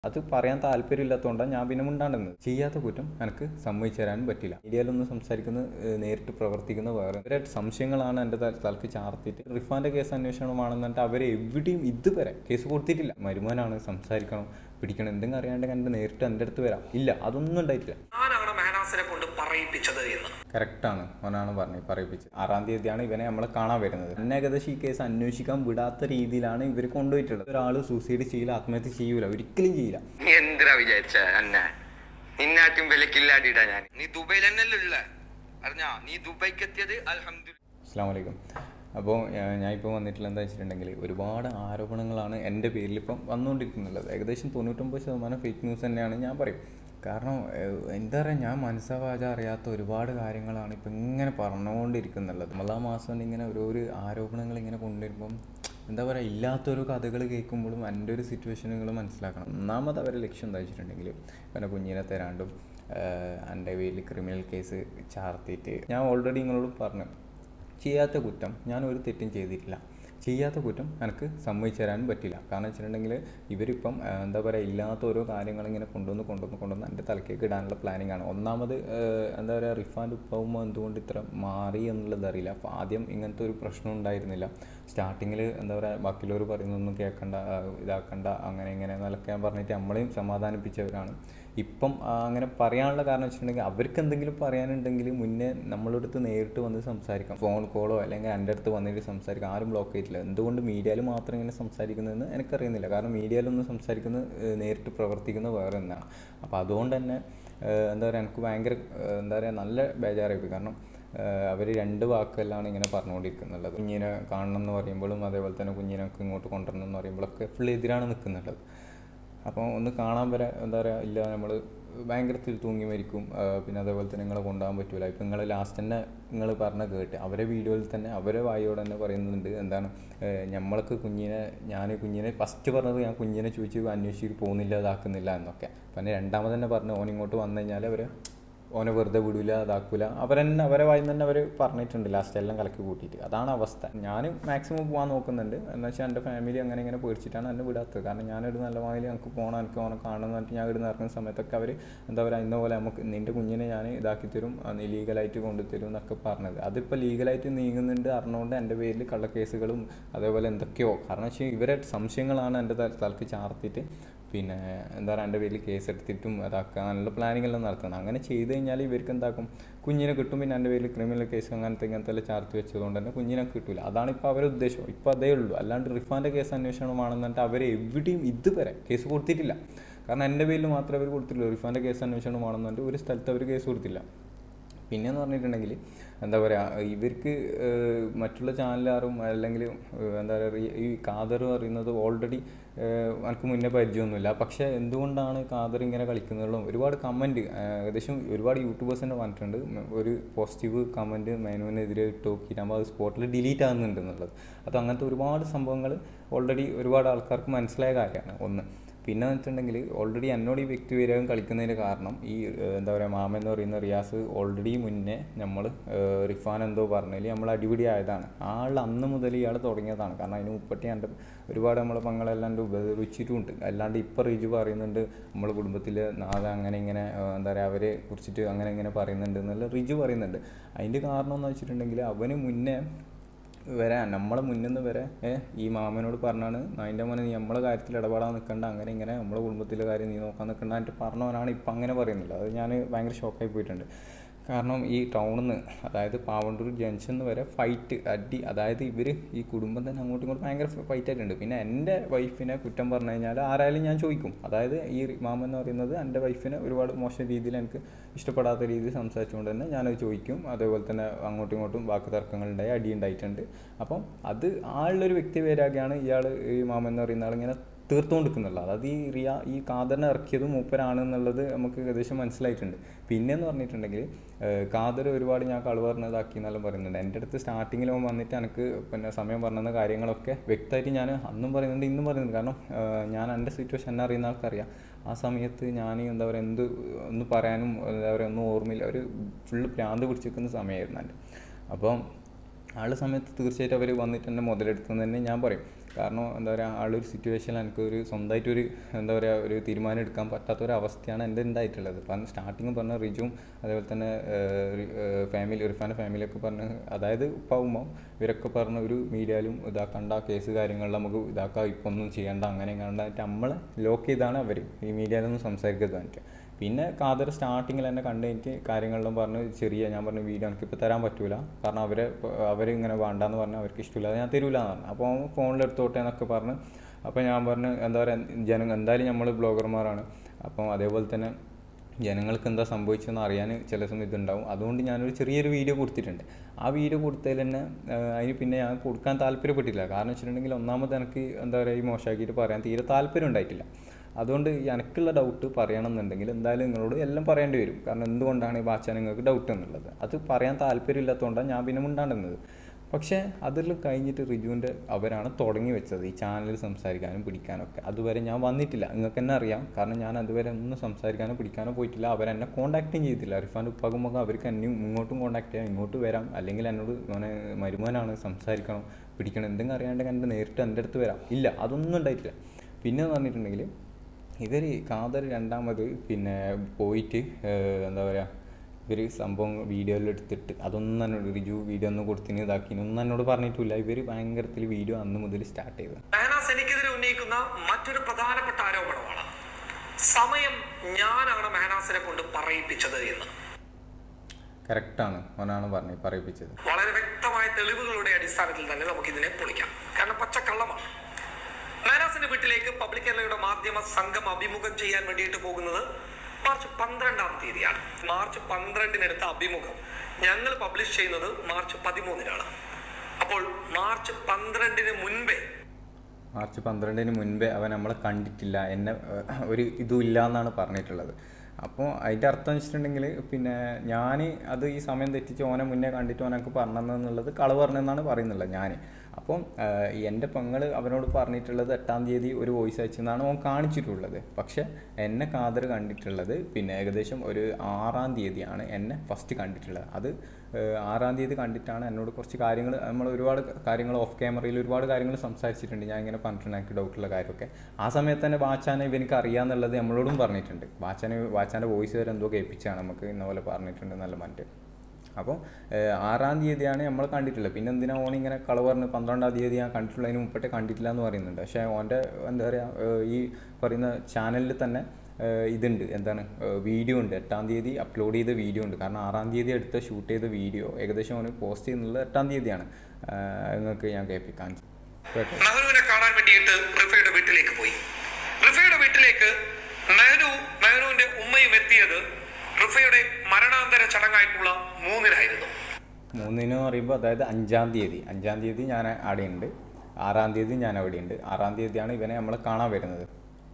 അത് പറയാൻ താല്പര്യമില്ലാത്തതുകൊണ്ടാണ് ഞാൻ പിന്നെ മിണ്ടാണ്ടുന്നത് ചെയ്യാത്ത കുറ്റം എനിക്ക് സമ്മതിച്ചു തരാനും പറ്റില്ല മീഡിയയിലൊന്നും സംസാരിക്കുന്ന ഏഹ്, നേരിട്ട് പ്രവർത്തിക്കുന്ന വേറെ ഇവരെ സംശയങ്ങളാണ് എൻ്റെ തല- തലക്ക് ചാർത്തിയിട്ട് റിഫാൻ്റെ കേസ് അന്വേഷണമാണെന്നിട്ട് അവർ എവിടെയും ഇതുവരെ കേസ് കൊടുത്തിട്ടില്ല മരുമോനാണ് സംസാരിക്കണം പിടിക്കണം എന്തെങ്കിലും അറിയാണ്ടെങ്കിൽ എൻ്റെ നേരിട്ട് എൻ്റെ അടുത്ത് വരാം ഇല്ല അതൊന്നും ഉണ്ടായിട്ടില്ല ഞാനാണ് മെഹനാസിനെ കൊണ്ട് പറയിപ്പിച്ചത് എന്ന് കറക്റ്റാണ് ഓനാണ് പറഞ്ഞത് പറയിപ്പിച്ചത് ആറാം തീയതിയാണ് ഇവനെ നമ്മളെ കാണാൻ വരുന്നത് എന്നെ ഏകദേശം ഈ കേസ് അന്വേഷിക്കാൻ വിടാത്ത രീതിയിലാണ് ഇവർ കൊണ്ടുപോയിട്ടുള്ളത് ഒരാൾ സൂസൈഡ് ചെയ്യില്ല ആത്മഹത്യ ചെയ്യൂല ഒരിക്കലും ചെയ്യില്ല നീ എന്തിനാ വിചാരിച്ച അന്നെ നിന്നാറ്റും വിലക്കില്ലാടിയിടാ ഞാൻ നീ ദുബൈയിൽ തന്നെയല്ലേ ഉള്ള അറിഞ്ഞാ നീ ദുബൈക്ക് എത്തിയത് അൽഹംദുലില്ലാ അസ്സാം വലൈക്കും അപ്പോൾ ഞാൻ ഇപ്പോൾ വന്നിട്ടുള്ള എന്താ വെച്ചിട്ടുണ്ടെങ്കിൽ ഒരുപാട് ആരോപണങ്ങളാണ് എൻ്റെ പേരിൽ ഇപ്പം വന്നുകൊണ്ടിരിക്കുന്നുള്ളത് ഏകദേശം തൊണ്ണൂറ്റൊമ്പത് ശതമാനം ഫേക്ക് ന്യൂസ് തന്നെയാണ് ഞാൻ പറയും കാരണം ഏഹ്, എന്താ പറയുക ഞാൻ മനസ്സാവാച അറിയാത്ത ഒരുപാട് കാര്യങ്ങളാണ് ഇപ്പം ഇങ്ങനെ പറഞ്ഞുകൊണ്ടിരിക്കുന്നുള്ളത് നമ്മളാ മാസം ഇങ്ങനെ ഓരോരോ ആരോപണങ്ങൾ ഇങ്ങനെ കൊണ്ടുവരുമ്പം എന്താ പറയുക ഇല്ലാത്തൊരു കഥകൾ കേൾക്കുമ്പോഴും എൻ്റെ ഒരു സിറ്റുവേഷനുകൾ മനസ്സിലാക്കണം ഒന്നാമത് അവരുടെ ലക്ഷ്യം എന്താ വെച്ചിട്ടുണ്ടെങ്കിൽ പിന്നെ കുഞ്ഞിനെ തരാണ്ടും ഏഹ്, എൻ്റെ പേരിൽ ക്രിമിനൽ കേസ് ചാർത്തിയിട്ട് ഞാൻ ഓൾറെഡി നിങ്ങളോട് പറഞ്ഞു ചെയ്യാത്ത കുറ്റം ഞാൻ ഒരു തെറ്റും ചെയ്തിട്ടില്ല ചെയ്യാത്ത കുറ്റം എനിക്ക് സമ്മതിച്ചു തരാനും പറ്റില്ല കാരണം വെച്ചിട്ടുണ്ടെങ്കിൽ ഇവരിപ്പം ആ, എന്താ പറയുക ഇല്ലാത്ത ഓരോ കാര്യങ്ങൾ ഇങ്ങനെ കൊണ്ടുവന്ന് കൊണ്ടുവന്ന് കൊണ്ടുവന്ന് എൻ്റെ തലക്കേക്ക് ഇടാനുള്ള പ്ലാനിങ് ആണ് ഒന്നാമത് ആ, എന്താ പറയുക റിഫാൻഡ് ഉപ്പാവുമ്പോൾ എന്തുകൊണ്ട് ഇത്ര മാറി എന്നുള്ളത് അറിയില്ല അപ്പോൾ ആദ്യം ഇങ്ങനത്തെ ഒരു പ്രശ്നം ഉണ്ടായിരുന്നില്ല സ്റ്റാർട്ടിങ്ങിൽ എന്താ പറയുക ബാക്കിയുള്ളവർ പറയുന്നൊന്നും കേൾക്കണ്ട ആ, ഇതാക്കണ്ട അങ്ങനെ ഇങ്ങനെ എന്നൊക്കെ പറഞ്ഞിട്ട് നമ്മളെയും സമാധാനിപ്പിച്ചവരാണ് ഇപ്പം ആ, അങ്ങനെ പറയാനുള്ള കാരണം വെച്ചിട്ടുണ്ടെങ്കിൽ അവർക്ക് എന്തെങ്കിലും പറയാനുണ്ടെങ്കിൽ മുന്നേ നമ്മളടുത്ത് നേരിട്ട് വന്ന് സംസാരിക്കാം ഫോൺ കോളോ അല്ലെങ്കിൽ എൻ്റെ അടുത്ത് വന്നിട്ട് സംസാരിക്കാം ആരും ബ്ലോക്ക് ചെയ്തിട്ടില്ല എന്തുകൊണ്ട് മീഡിയയിൽ മാത്രം ഇങ്ങനെ സംസാരിക്കുന്നതെന്ന് എനിക്കറിയുന്നില്ല കാരണം മീഡിയയിലൊന്നും സംസാരിക്കുന്നത് ഏഹ്, നേരിട്ട് പ്രവർത്തിക്കുന്നത് വേറെ ഒന്നാണ് അപ്പോൾ അതുകൊണ്ട് തന്നെ ഏഹ്, എന്താ പറയുക എനിക്ക് ഭയങ്കര ഏഹ്, എന്താ പറയുക നല്ല ബേജാറായിപ്പോയി കാരണം അവർ രണ്ട് വാക്കെല്ലാം ഇങ്ങനെ പറഞ്ഞുകൊണ്ടിരിക്കുന്നുള്ളത് കുഞ്ഞിനെ കാണണം എന്ന് പറയുമ്പോഴും അതേപോലെ തന്നെ കുഞ്ഞിനൊക്കെ ഇങ്ങോട്ട് കൊണ്ടുവരണം എന്ന് പറയുമ്പോഴൊക്കെ ഫുൾ എതിരാണ് നിൽക്കുന്നുള്ളത് അപ്പോൾ ഒന്ന് കാണാൻ വരെ എന്താ പറയുക ഇല്ല നമ്മൾ ഭയങ്കരത്തിൽ തൂങ്ങി മരിക്കും ആ, പിന്നെ അതേപോലെ തന്നെ നിങ്ങളെ കൊണ്ടുപോകാൻ പറ്റൂല ഇപ്പം നിങ്ങൾ ലാസ്റ്റ് തന്നെ നിങ്ങൾ പറഞ്ഞ കേട്ട് അവരെ വീഡിയോയിൽ തന്നെ അവരെ വായോട് തന്നെ പറയുന്നുണ്ട് എന്താണ് നമ്മൾക്ക് കുഞ്ഞിനെ ഞാൻ കുഞ്ഞിനെ ഫസ്റ്റ് പറഞ്ഞത് ഞാൻ കുഞ്ഞിനെ ചോദിച്ച് അന്വേഷിച്ച് പോകുന്നില്ല ഇതാക്കുന്നില്ല എന്നൊക്കെ പിന്നെ രണ്ടാമത് തന്നെ പറഞ്ഞു ഓൻ ഇങ്ങോട്ട് വന്നു കഴിഞ്ഞാൽ അവർ ഓനെ വെറുതെ വിടൂല ഇതാക്കൂല അവരെന്നെ അവരെ വായി തന്നെ അവർ പറഞ്ഞിട്ടുണ്ട് ലാസ്റ്റ് എല്ലാം കലക്കി കൂട്ടിയിട്ട് അതാണ് അവസ്ഥ ഞാൻ മാക്സിമം പോകാൻ നോക്കുന്നുണ്ട് എന്ന് വെച്ചാൽ എൻ്റെ ഫാമിലി അങ്ങനെ ഇങ്ങനെ പേടിച്ചിട്ടാണ് എന്നെ വിടാത്തത് കാരണം ഞാനൊരു നല്ല വായിൽ എനിക്ക് പോകണം എനിക്ക് ഓനെ കാണണം എന്ന് പറഞ്ഞിട്ട് ഞാൻ ഇവിടെ നിന്ന് ഇറങ്ങുന്ന സമയത്തൊക്കെ അവർ എന്താ പറയുക ഇന്ന പോലെ നമുക്ക് നിൻ്റെ കുഞ്ഞിനെ ഞാൻ ഇതാക്കി തരും നീ ലീഗലായിട്ട് കൊണ്ടുതരും എന്നൊക്കെ പറഞ്ഞത് അതിപ്പോൾ ലീഗലായിട്ട് നീങ്ങുന്നുണ്ട് അറിഞ്ഞുകൊണ്ട് എൻ്റെ പേരിൽ കള്ളക്കേസുകളും അതേപോലെ എന്തൊക്കെയോ കാരണം വെച്ചാൽ ഇവരെ സംശയങ്ങളാണ് എൻ്റെ തല- തലക്ക് ചാർത്തിയിട്ട് പിന്നെ എന്താ പറയുക എൻ്റെ പേരിൽ കേസ് എടുത്തിട്ടും അതാക്കാനുള്ള പ്ലാനിങ് എല്ലാം നടത്തുന്നത് അങ്ങനെ ചെയ്ത് കഴിഞ്ഞാൽ ഇവർക്ക് എന്താക്കും കുഞ്ഞിനെ കിട്ടും പിന്നെ എൻ്റെ പേരിൽ ക്രിമിനൽ കേസ് അങ്ങനത്തെ ഇങ്ങനത്തെ എല്ലാം ചാർത്തി വെച്ചതുകൊണ്ട് തന്നെ കുഞ്ഞിനെ കിട്ടില്ല അതാണ് ഇപ്പോൾ അവരുടെ ഉദ്ദേശം ഇപ്പോൾ അതേ ഉള്ളൂ അല്ലാണ്ട് റിഫാൻ്റെ കേസ് അന്വേഷണമാണെന്നിട്ട് അവർ എവിടെയും ഇതുവരെ കേസ് കൊടുത്തിട്ടില്ല കാരണം എൻ്റെ പേരിൽ മാത്രമേ അവർ കൊടുത്തിട്ടുള്ളൂ റിഫാൻ്റെ കേസ് അന്വേഷണമാണെന്നിട്ട് ഒരു സ്ഥലത്ത് അവർ കേസ് കൊടുത്തില്ല പിന്നെന്ന് പറഞ്ഞിട്ടുണ്ടെങ്കിൽ എന്താ പറയുക ഇവർക്ക് ഏഹ്, മറ്റുള്ള ചാനലുകാരും അല്ലെങ്കിൽ ഏഹ്, എന്താ പറയുക ഈ കാദർ പറയുന്നത് ഓൾറെഡി എനിക്ക് മുന്നേ പരിചയമൊന്നുമില്ല പക്ഷേ എന്തുകൊണ്ടാണ് കാദർ ഇങ്ങനെ കളിക്കുന്നതും ഒരുപാട് കമൻറ്റ് ഏകദേശം ഒരുപാട് യൂട്യൂബേഴ്സ് തന്നെ പറഞ്ഞിട്ടുണ്ട് ഉം, ഒരു പോസിറ്റീവ് കമൻറ്റ് മെനുവിനെതിരെ ഇട്ട് നോക്കിയിട്ട് അത് സ്പോട്ടിൽ ഡിലീറ്റ് ആകുന്നുണ്ട് എന്നുള്ളത് അത് അങ്ങനത്തെ ഒരുപാട് സംഭവങ്ങൾ ഓൾറെഡി ഒരുപാട് ആൾക്കാർക്ക് മനസ്സിലായ കാര്യമാണ് ഒന്ന് പിന്നെ വെച്ചിട്ടുണ്ടെങ്കിൽ ഓൾറെഡി എന്നോട് ഈ വ്യക്തിവിരകം കളിക്കുന്നതിന് കാരണം ഈ ഏഹ്, എന്താ പറയുക മാമ എന്ന് പറയുന്ന റിയാസ് ഓൾറെഡി മുന്നേ നമ്മൾ റിഫാൻ എന്തോ പറഞ്ഞതിൽ നമ്മൾ അടിപിടി ആയതാണ് ആൾ അന്ന് മുതൽ ഇയാൾ തുടങ്ങിയതാണ് കാരണം അതിന് മുപ്പത്തി രണ്ട് ഒരുപാട് നമ്മളെ പങ്ങളെല്ലാണ്ട് ഉപദ്രവിച്ചിട്ടുമുണ്ട് അല്ലാണ്ട് ഇപ്പോൾ റിജു പറയുന്നുണ്ട് നമ്മളെ കുടുംബത്തിൽ നാളെ അങ്ങനെ ഇങ്ങനെ ഏഹ്, എന്താ പറയുക അവരെ കുറിച്ചിട്ട് അങ്ങനെ ഇങ്ങനെ പറയുന്നുണ്ട് എന്നുള്ള റിജു പറയുന്നുണ്ട് അതിൻ്റെ കാരണം എന്ന് വെച്ചിട്ടുണ്ടെങ്കിൽ അവന് മുന്നേ വരാൻ നമ്മളെ മുന്നിൽ നിന്ന് വരെ ഏ, ഈ മാമനോട് പറഞ്ഞാണ് അതിൻ്റെ മോനെ നീ നമ്മളെ കാര്യത്തിൽ ഇടപെടാൻ നിൽക്കണ്ട അങ്ങനെ ഇങ്ങനെ നമ്മളെ കുടുംബത്തിലെ കാര്യം നീ നോക്കാൻ നിൽക്കണ്ട എന്നിട്ട് പറഞ്ഞവനാണ് ഇപ്പം അങ്ങനെ പറയുന്നില്ല അത് ഞാൻ ഭയങ്കര ഷോക്കായി പോയിട്ടുണ്ട് കാരണം ഈ ടൗണിൽ നിന്ന് അതായത് പാവണ്ടൂർ ജംഗ്ഷൻ വരെ ഫൈറ്റ് അടി അതായത് ഇവർ ഈ കുടുംബം തന്നെ അങ്ങോട്ടും ഇങ്ങോട്ടും ഭയങ്കര ഫൈറ്റ് ആയിട്ടുണ്ട് പിന്നെ എൻ്റെ വൈഫിനെ കുറ്റം പറഞ്ഞു കഴിഞ്ഞാൽ ആരായാലും ഞാൻ ചോദിക്കും അതായത് ഈ മാമൻ എന്ന് പറയുന്നത് എൻ്റെ വൈഫിനെ ഒരുപാട് മോശം രീതിയിൽ എനിക്ക് ഇഷ്ടപ്പെടാത്ത രീതിയിൽ സംസാരിച്ചുകൊണ്ട് തന്നെ ഞാനത് ചോദിക്കും അതേപോലെ തന്നെ അങ്ങോട്ടും ഇങ്ങോട്ടും വാക്ക് തർക്കങ്ങളുണ്ടായി അടി ഉണ്ടായിട്ടുണ്ട് അപ്പം അത് ആളുള്ളൊരു വ്യക്തി പേരാകെയാണ് ഇയാൾ ഈ മാമൻ എന്ന് പറയുന്ന ആളിങ്ങനെ തീർത്തുകൊണ്ടിരിക്കുന്നുള്ളൂ അതായത് ഈ റിയ ഈ കാതറിനെ ഇറക്കിയത് മൂപ്പരാണ് എന്നുള്ളത് നമുക്ക് ഏകദേശം മനസ്സിലായിട്ടുണ്ട് പിന്നെ എന്ന് പറഞ്ഞിട്ടുണ്ടെങ്കിൽ ഏഹ് കാതർ ഒരുപാട് ഞാൻ കളവ് പറഞ്ഞതാക്കി എന്നെല്ലാം പറയുന്നുണ്ട് എൻ്റെ അടുത്ത് സ്റ്റാർട്ടിങ്ങിൽ അവൻ വന്നിട്ട് എനിക്ക് പിന്നെ സമയം പറഞ്ഞ കാര്യങ്ങളൊക്കെ വ്യക്തമായിട്ട് ഞാൻ അന്നും പറയുന്നുണ്ട് ഇന്നും പറയുന്നുണ്ട് കാരണം ഏഹ് ഞാൻ എൻ്റെ സിറ്റുവേഷൻ എന്നെ അറിയുന്ന ആൾക്കറിയാം ആ സമയത്ത് ഞാൻ എന്താ പറയുക എന്ത് ഒന്ന് പറയാനും എന്താ പറയുക ഒന്നും ഓർമ്മയില്ല ഒരു ഫുള്ള് പ്രാന്ത് പിടിച്ചിരിക്കുന്ന സമയമായിരുന്നു എൻ്റെ അപ്പം ആളുടെ സമയത്ത് തീർച്ചയായിട്ടും അവർ വന്നിട്ട് എന്നെ മുതലെടുത്തെന്ന് തന്നെ ഞാൻ പറയും കാരണം എന്താ പറയുക ആളൊരു സിറ്റുവേഷനിൽ എനിക്ക് ഒരു സ്വന്തമായിട്ടൊരു എന്താ പറയുക ഒരു തീരുമാനം എടുക്കാൻ പറ്റാത്ത ഒരു അവസ്ഥയാണ് എൻ്റെ ഉണ്ടായിട്ടുള്ളത് കാരണം സ്റ്റാർട്ടിങ് പറഞ്ഞ റിജും അതേപോലെ തന്നെ ഫാമിലി ഇർഫാൻ്റെ ഫാമിലിയൊക്കെ പറഞ്ഞ് അതായത് ഉപ്പാവുമ്പോൾ ഇവരൊക്കെ പറഞ്ഞ ഒരു മീഡിയയിലും ഇതാക്കണ്ട കേസ് കാര്യങ്ങളിൽ നമുക്ക് ഇതാക്കാം ഇപ്പം ഒന്നും ചെയ്യണ്ട അങ്ങനെ കണ്ടായിട്ട് നമ്മളെ ലോക്ക് ചെയ്താണ് അവർ ഈ മീഡിയയിലൊന്നും സംസാരിക്കരുത് പറഞ്ഞിട്ട് പിന്നെ കാതർ സ്റ്റാർട്ടിങ്ങിൽ എന്നെ കണ്ടു എനിക്ക് കാര്യങ്ങളെല്ലാം പറഞ്ഞ് ചെറിയ ഞാൻ പറഞ്ഞു വീഡിയോ എനിക്ക് ഇപ്പോൾ തരാൻ പറ്റൂല കാരണം അവരെ അവർ ഇങ്ങനെ വേണ്ടാന്ന് പറഞ്ഞാൽ അവർക്ക് ഇഷ്ടമില്ല അത് ഞാൻ തരൂല എന്ന് പറഞ്ഞു അപ്പോൾ അവൻ ഫോണിൽ എടുത്തോട്ടെ എന്നൊക്കെ പറഞ്ഞ് അപ്പോൾ ഞാൻ പറഞ്ഞു എന്താ പറയുക ജനം എന്തായാലും നമ്മൾ ബ്ലോഗർമാരാണ് അപ്പം അതേപോലെ തന്നെ ജനങ്ങൾക്ക് എന്താ സംഭവിച്ചതെന്ന് അറിയാൻ ചില സമയം ഇതുണ്ടാവും അതുകൊണ്ട് ഞാനൊരു ചെറിയൊരു വീഡിയോ കൊടുത്തിട്ടുണ്ട് ആ വീഡിയോ കൊടുത്തതിൽ തന്നെ ആ, അതിന് പിന്നെ ഞാൻ കൊടുക്കാൻ താല്പര്യപ്പെട്ടില്ല കാരണം വെച്ചിട്ടുണ്ടെങ്കിൽ ഒന്നാമത് എനിക്ക് എന്താ പറയുക ഈ മോശമാക്കിയിട്ട് പറയാൻ തീരെ താല്പര്യം ഉണ്ടായിട്ടില്ല അതുകൊണ്ട് ഈ എനിക്കുള്ള ഡൗട്ട് പറയണമെന്നുണ്ടെങ്കിൽ എന്തായാലും നിങ്ങളോട് എല്ലാം പറയേണ്ടി വരും കാരണം എന്തുകൊണ്ടാണ് ഈ ബാച്ച നിങ്ങൾക്ക് ഡൗട്ട് എന്നുള്ളത് അത് പറയാൻ താല്പര്യമില്ലാത്തതുകൊണ്ടാണ് ഞാൻ പിന്നെ മുണ്ടാണ്ടുന്നത് പക്ഷേ അതിൽ കഴിഞ്ഞിട്ട് റിജുവിൻ്റെ അവരാണ് തുടങ്ങി വെച്ചത് ഈ ചാനലിൽ സംസാരിക്കാനും പിടിക്കാനും ഒക്കെ അതുവരെ ഞാൻ വന്നിട്ടില്ല നിങ്ങൾക്ക് തന്നെ അറിയാം കാരണം ഞാൻ അതുവരെ ഒന്നും സംസാരിക്കാനോ പിടിക്കാനോ പോയിട്ടില്ല അവരെന്നെ കോൺടാക്റ്റും ചെയ്തില്ല റിഫാൻ്റെ ഉപ്പാകുമ്പോൾ അവർക്ക് എന്നെയും ഇങ്ങോട്ടും കോൺടാക്ട് ചെയ്യാം ഇങ്ങോട്ട് വരാം അല്ലെങ്കിൽ എന്നോട് മോനെ മരുമോനാണ് സംസാരിക്കണം പിടിക്കണം എന്തെങ്കിലും അറിയാണ്ടെങ്കിൽ എൻ്റെ നേരിട്ട് എൻ്റെ അടുത്ത് വരാം ഇല്ല അതൊന്നും ഉണ്ടായിട്ടില്ല പിന്നെ എന്ന് പറഞ്ഞിട്ടുണ്ടെങ്കിൽ ഇവർ കാതർ രണ്ടാമത് പിന്നെ പോയിട്ട് ഏഹ്, എന്താ പറയുക ഇവർ സംഭവം വീഡിയോയിൽ എടുത്തിട്ട് അതൊന്നും എന്നോട് റിജു വീഡിയോ ഒന്നും കൊടുത്തിന് ഇതാക്കിന് ഒന്നും എന്നോട് പറഞ്ഞിട്ടില്ല ഇവർ ഭയങ്കരത്തിൽ വീഡിയോ അന്ന് മുതൽ സ്റ്റാർട്ട് ചെയ്തത് മെഹനാസ് എനിക്കെതിരെ ഉന്നയിക്കുന്ന മറ്റൊരു പ്രധാനപ്പെട്ട ആരോപണമാണ് സമയം ഞാനാണ് മെഹനാസിനെ കൊണ്ട് പറയിപ്പിച്ചത് എന്ന് കറക്റ്റാണ് ഓനാണ് പറഞ്ഞത് പറയിപ്പിച്ചത് വളരെ വ്യക്തമായ തെളിവുകളുടെ അടിസ്ഥാനത്തിൽ തന്നെ നമുക്ക് ഇതിനെ പൊളിക്കാം കാരണം പച്ചക്കള്ളമാണ് മെഹനാസിന്റെ വീട്ടിലേക്ക് പബ്ലിക് കേരളയുടെ മാധ്യമ സംഘം അഭിമുഖം ചെയ്യാൻ വേണ്ടിയിട്ട് പോകുന്നത് മാർച്ച് പന്ത്രണ്ടാം തീയതിയാണ് മാർച്ച് പന്ത്രണ്ടിനെടുത്ത അഭിമുഖം ഞങ്ങൾ പബ്ലിഷ് ചെയ്യുന്നത് മാർച്ച് പതിമൂന്നിനാണ് അപ്പോൾ മാർച്ച് പന്ത്രണ്ടിന് മുൻപേ മാർച്ച് പന്ത്രണ്ടിന് മുൻപേ അവൻ നമ്മളെ കണ്ടിട്ടില്ല എന്നെ ഏഹ്, ഒരു ഇതും ഇല്ല എന്നാണ് പറഞ്ഞിട്ടുള്ളത് അപ്പോൾ അതിൻ്റെ അർത്ഥം വെച്ചിട്ടുണ്ടെങ്കിൽ പിന്നെ ഞാൻ അത് ഈ സമയം തെറ്റിച്ച് ഓനെ മുന്നേ കണ്ടിട്ട് ഓനക്ക് പറഞ്ഞതെന്നുള്ളത് കളവ് പറഞ്ഞെന്നാണ് പറയുന്നുള്ളത് ഞാൻ അപ്പം ഏഹ്, ഈ എൻ്റെ പെങ്ങൾ അവനോട് പറഞ്ഞിട്ടുള്ളത് എട്ടാം തീയതി ഒരു വോയിസ് അയച്ചെന്നാണ് ഓൻ കാണിച്ചിട്ടുള്ളത് പക്ഷേ എന്നെ കാതർ കണ്ടിട്ടുള്ളത് പിന്നെ ഏകദേശം ഒരു ആറാം തീയതിയാണ് എന്നെ ഫസ്റ്റ് കണ്ടിട്ടുള്ളത് അത് ഏഹ്, ആറാം തീയതി കണ്ടിട്ടാണ് എന്നോട് കുറച്ച് കാര്യങ്ങൾ നമ്മൾ ഒരുപാട് കാര്യങ്ങൾ ഓഫ് ക്യാമറയിൽ ഒരുപാട് കാര്യങ്ങൾ സംസാരിച്ചിട്ടുണ്ട് ഞാൻ ഇങ്ങനെ പറഞ്ഞിട്ടുണ്ട് എനിക്ക് ഡൗട്ടുള്ള കാര്യമൊക്കെ ആ സമയത്ത് തന്നെ ബാച്ചാനെ ഇവനിക്ക് അറിയാന്നുള്ളത് നമ്മളോടും പറഞ്ഞിട്ടുണ്ട് ബാച്ചാനെ ബാച്ചാൻ്റെ വോയിസ് വരെ എന്തോ കേൾപ്പിച്ചാണ് നമുക്ക് ഇന്ന പോലെ പറഞ്ഞിട്ടുണ്ട് നല്ല മറ്റ് അപ്പോൾ ഏഹ്, ആറാം തീയതിയാണ് നമ്മൾ കണ്ടിട്ടുള്ളത് പിന്നെ എന്തിനാ ഓൻ ഇങ്ങനെ കളവ് പറഞ്ഞ് പന്ത്രണ്ടാം തീയതി ഞാൻ കണ്ടിട്ടുള്ളതിന് മുമ്പത്തെ കണ്ടിട്ടില്ല എന്ന് പറയുന്നുണ്ട് പക്ഷേ ഓൻ്റെ എന്താ പറയുക ഏഹ്, ഈ പറയുന്ന ചാനലിൽ തന്നെ ഏഹ്, ഇതുണ്ട് എന്താണ് വീഡിയോ ഉണ്ട് എട്ടാം തീയതി അപ്ലോഡ് ചെയ്ത വീഡിയോ ഉണ്ട് കാരണം ആറാം തീയതി എടുത്ത ഷൂട്ട് ചെയ്ത വീഡിയോ ഏകദേശം അവന് പോസ്റ്റ് ചെയ്യുന്നുള്ളത് എട്ടാം തീയതിയാണ് ഏഹ്, നിങ്ങൾക്ക് ഞാൻ കേൾപ്പിക്കാൻ കേട്ടോ മെഹനുവിനെ കാണാൻ വേണ്ടിയിട്ട് റിഫയുടെ വീട്ടിലേക്ക് പോയി റിഫയുടെ വീട്ടിലേക്ക് മെഹനു മെഹനുവിന്റെ ഉമ്മയും എത്തിയത് റിഫയുടെ മരണാന്തര ചടങ്ങായിട്ടുള്ള മൂന്നിനായിരുന്നു മൂന്നിന് പറയുമ്പോൾ അതായത് അഞ്ചാം തീയതി അഞ്ചാം തീയതി ഞാൻ അവിടെയുണ്ട് ആറാം തീയതി ഞാൻ അവിടെയുണ്ട് ആറാം തീയതിയാണ് ഇവനെ നമ്മൾ കാണാൻ വരുന്നത്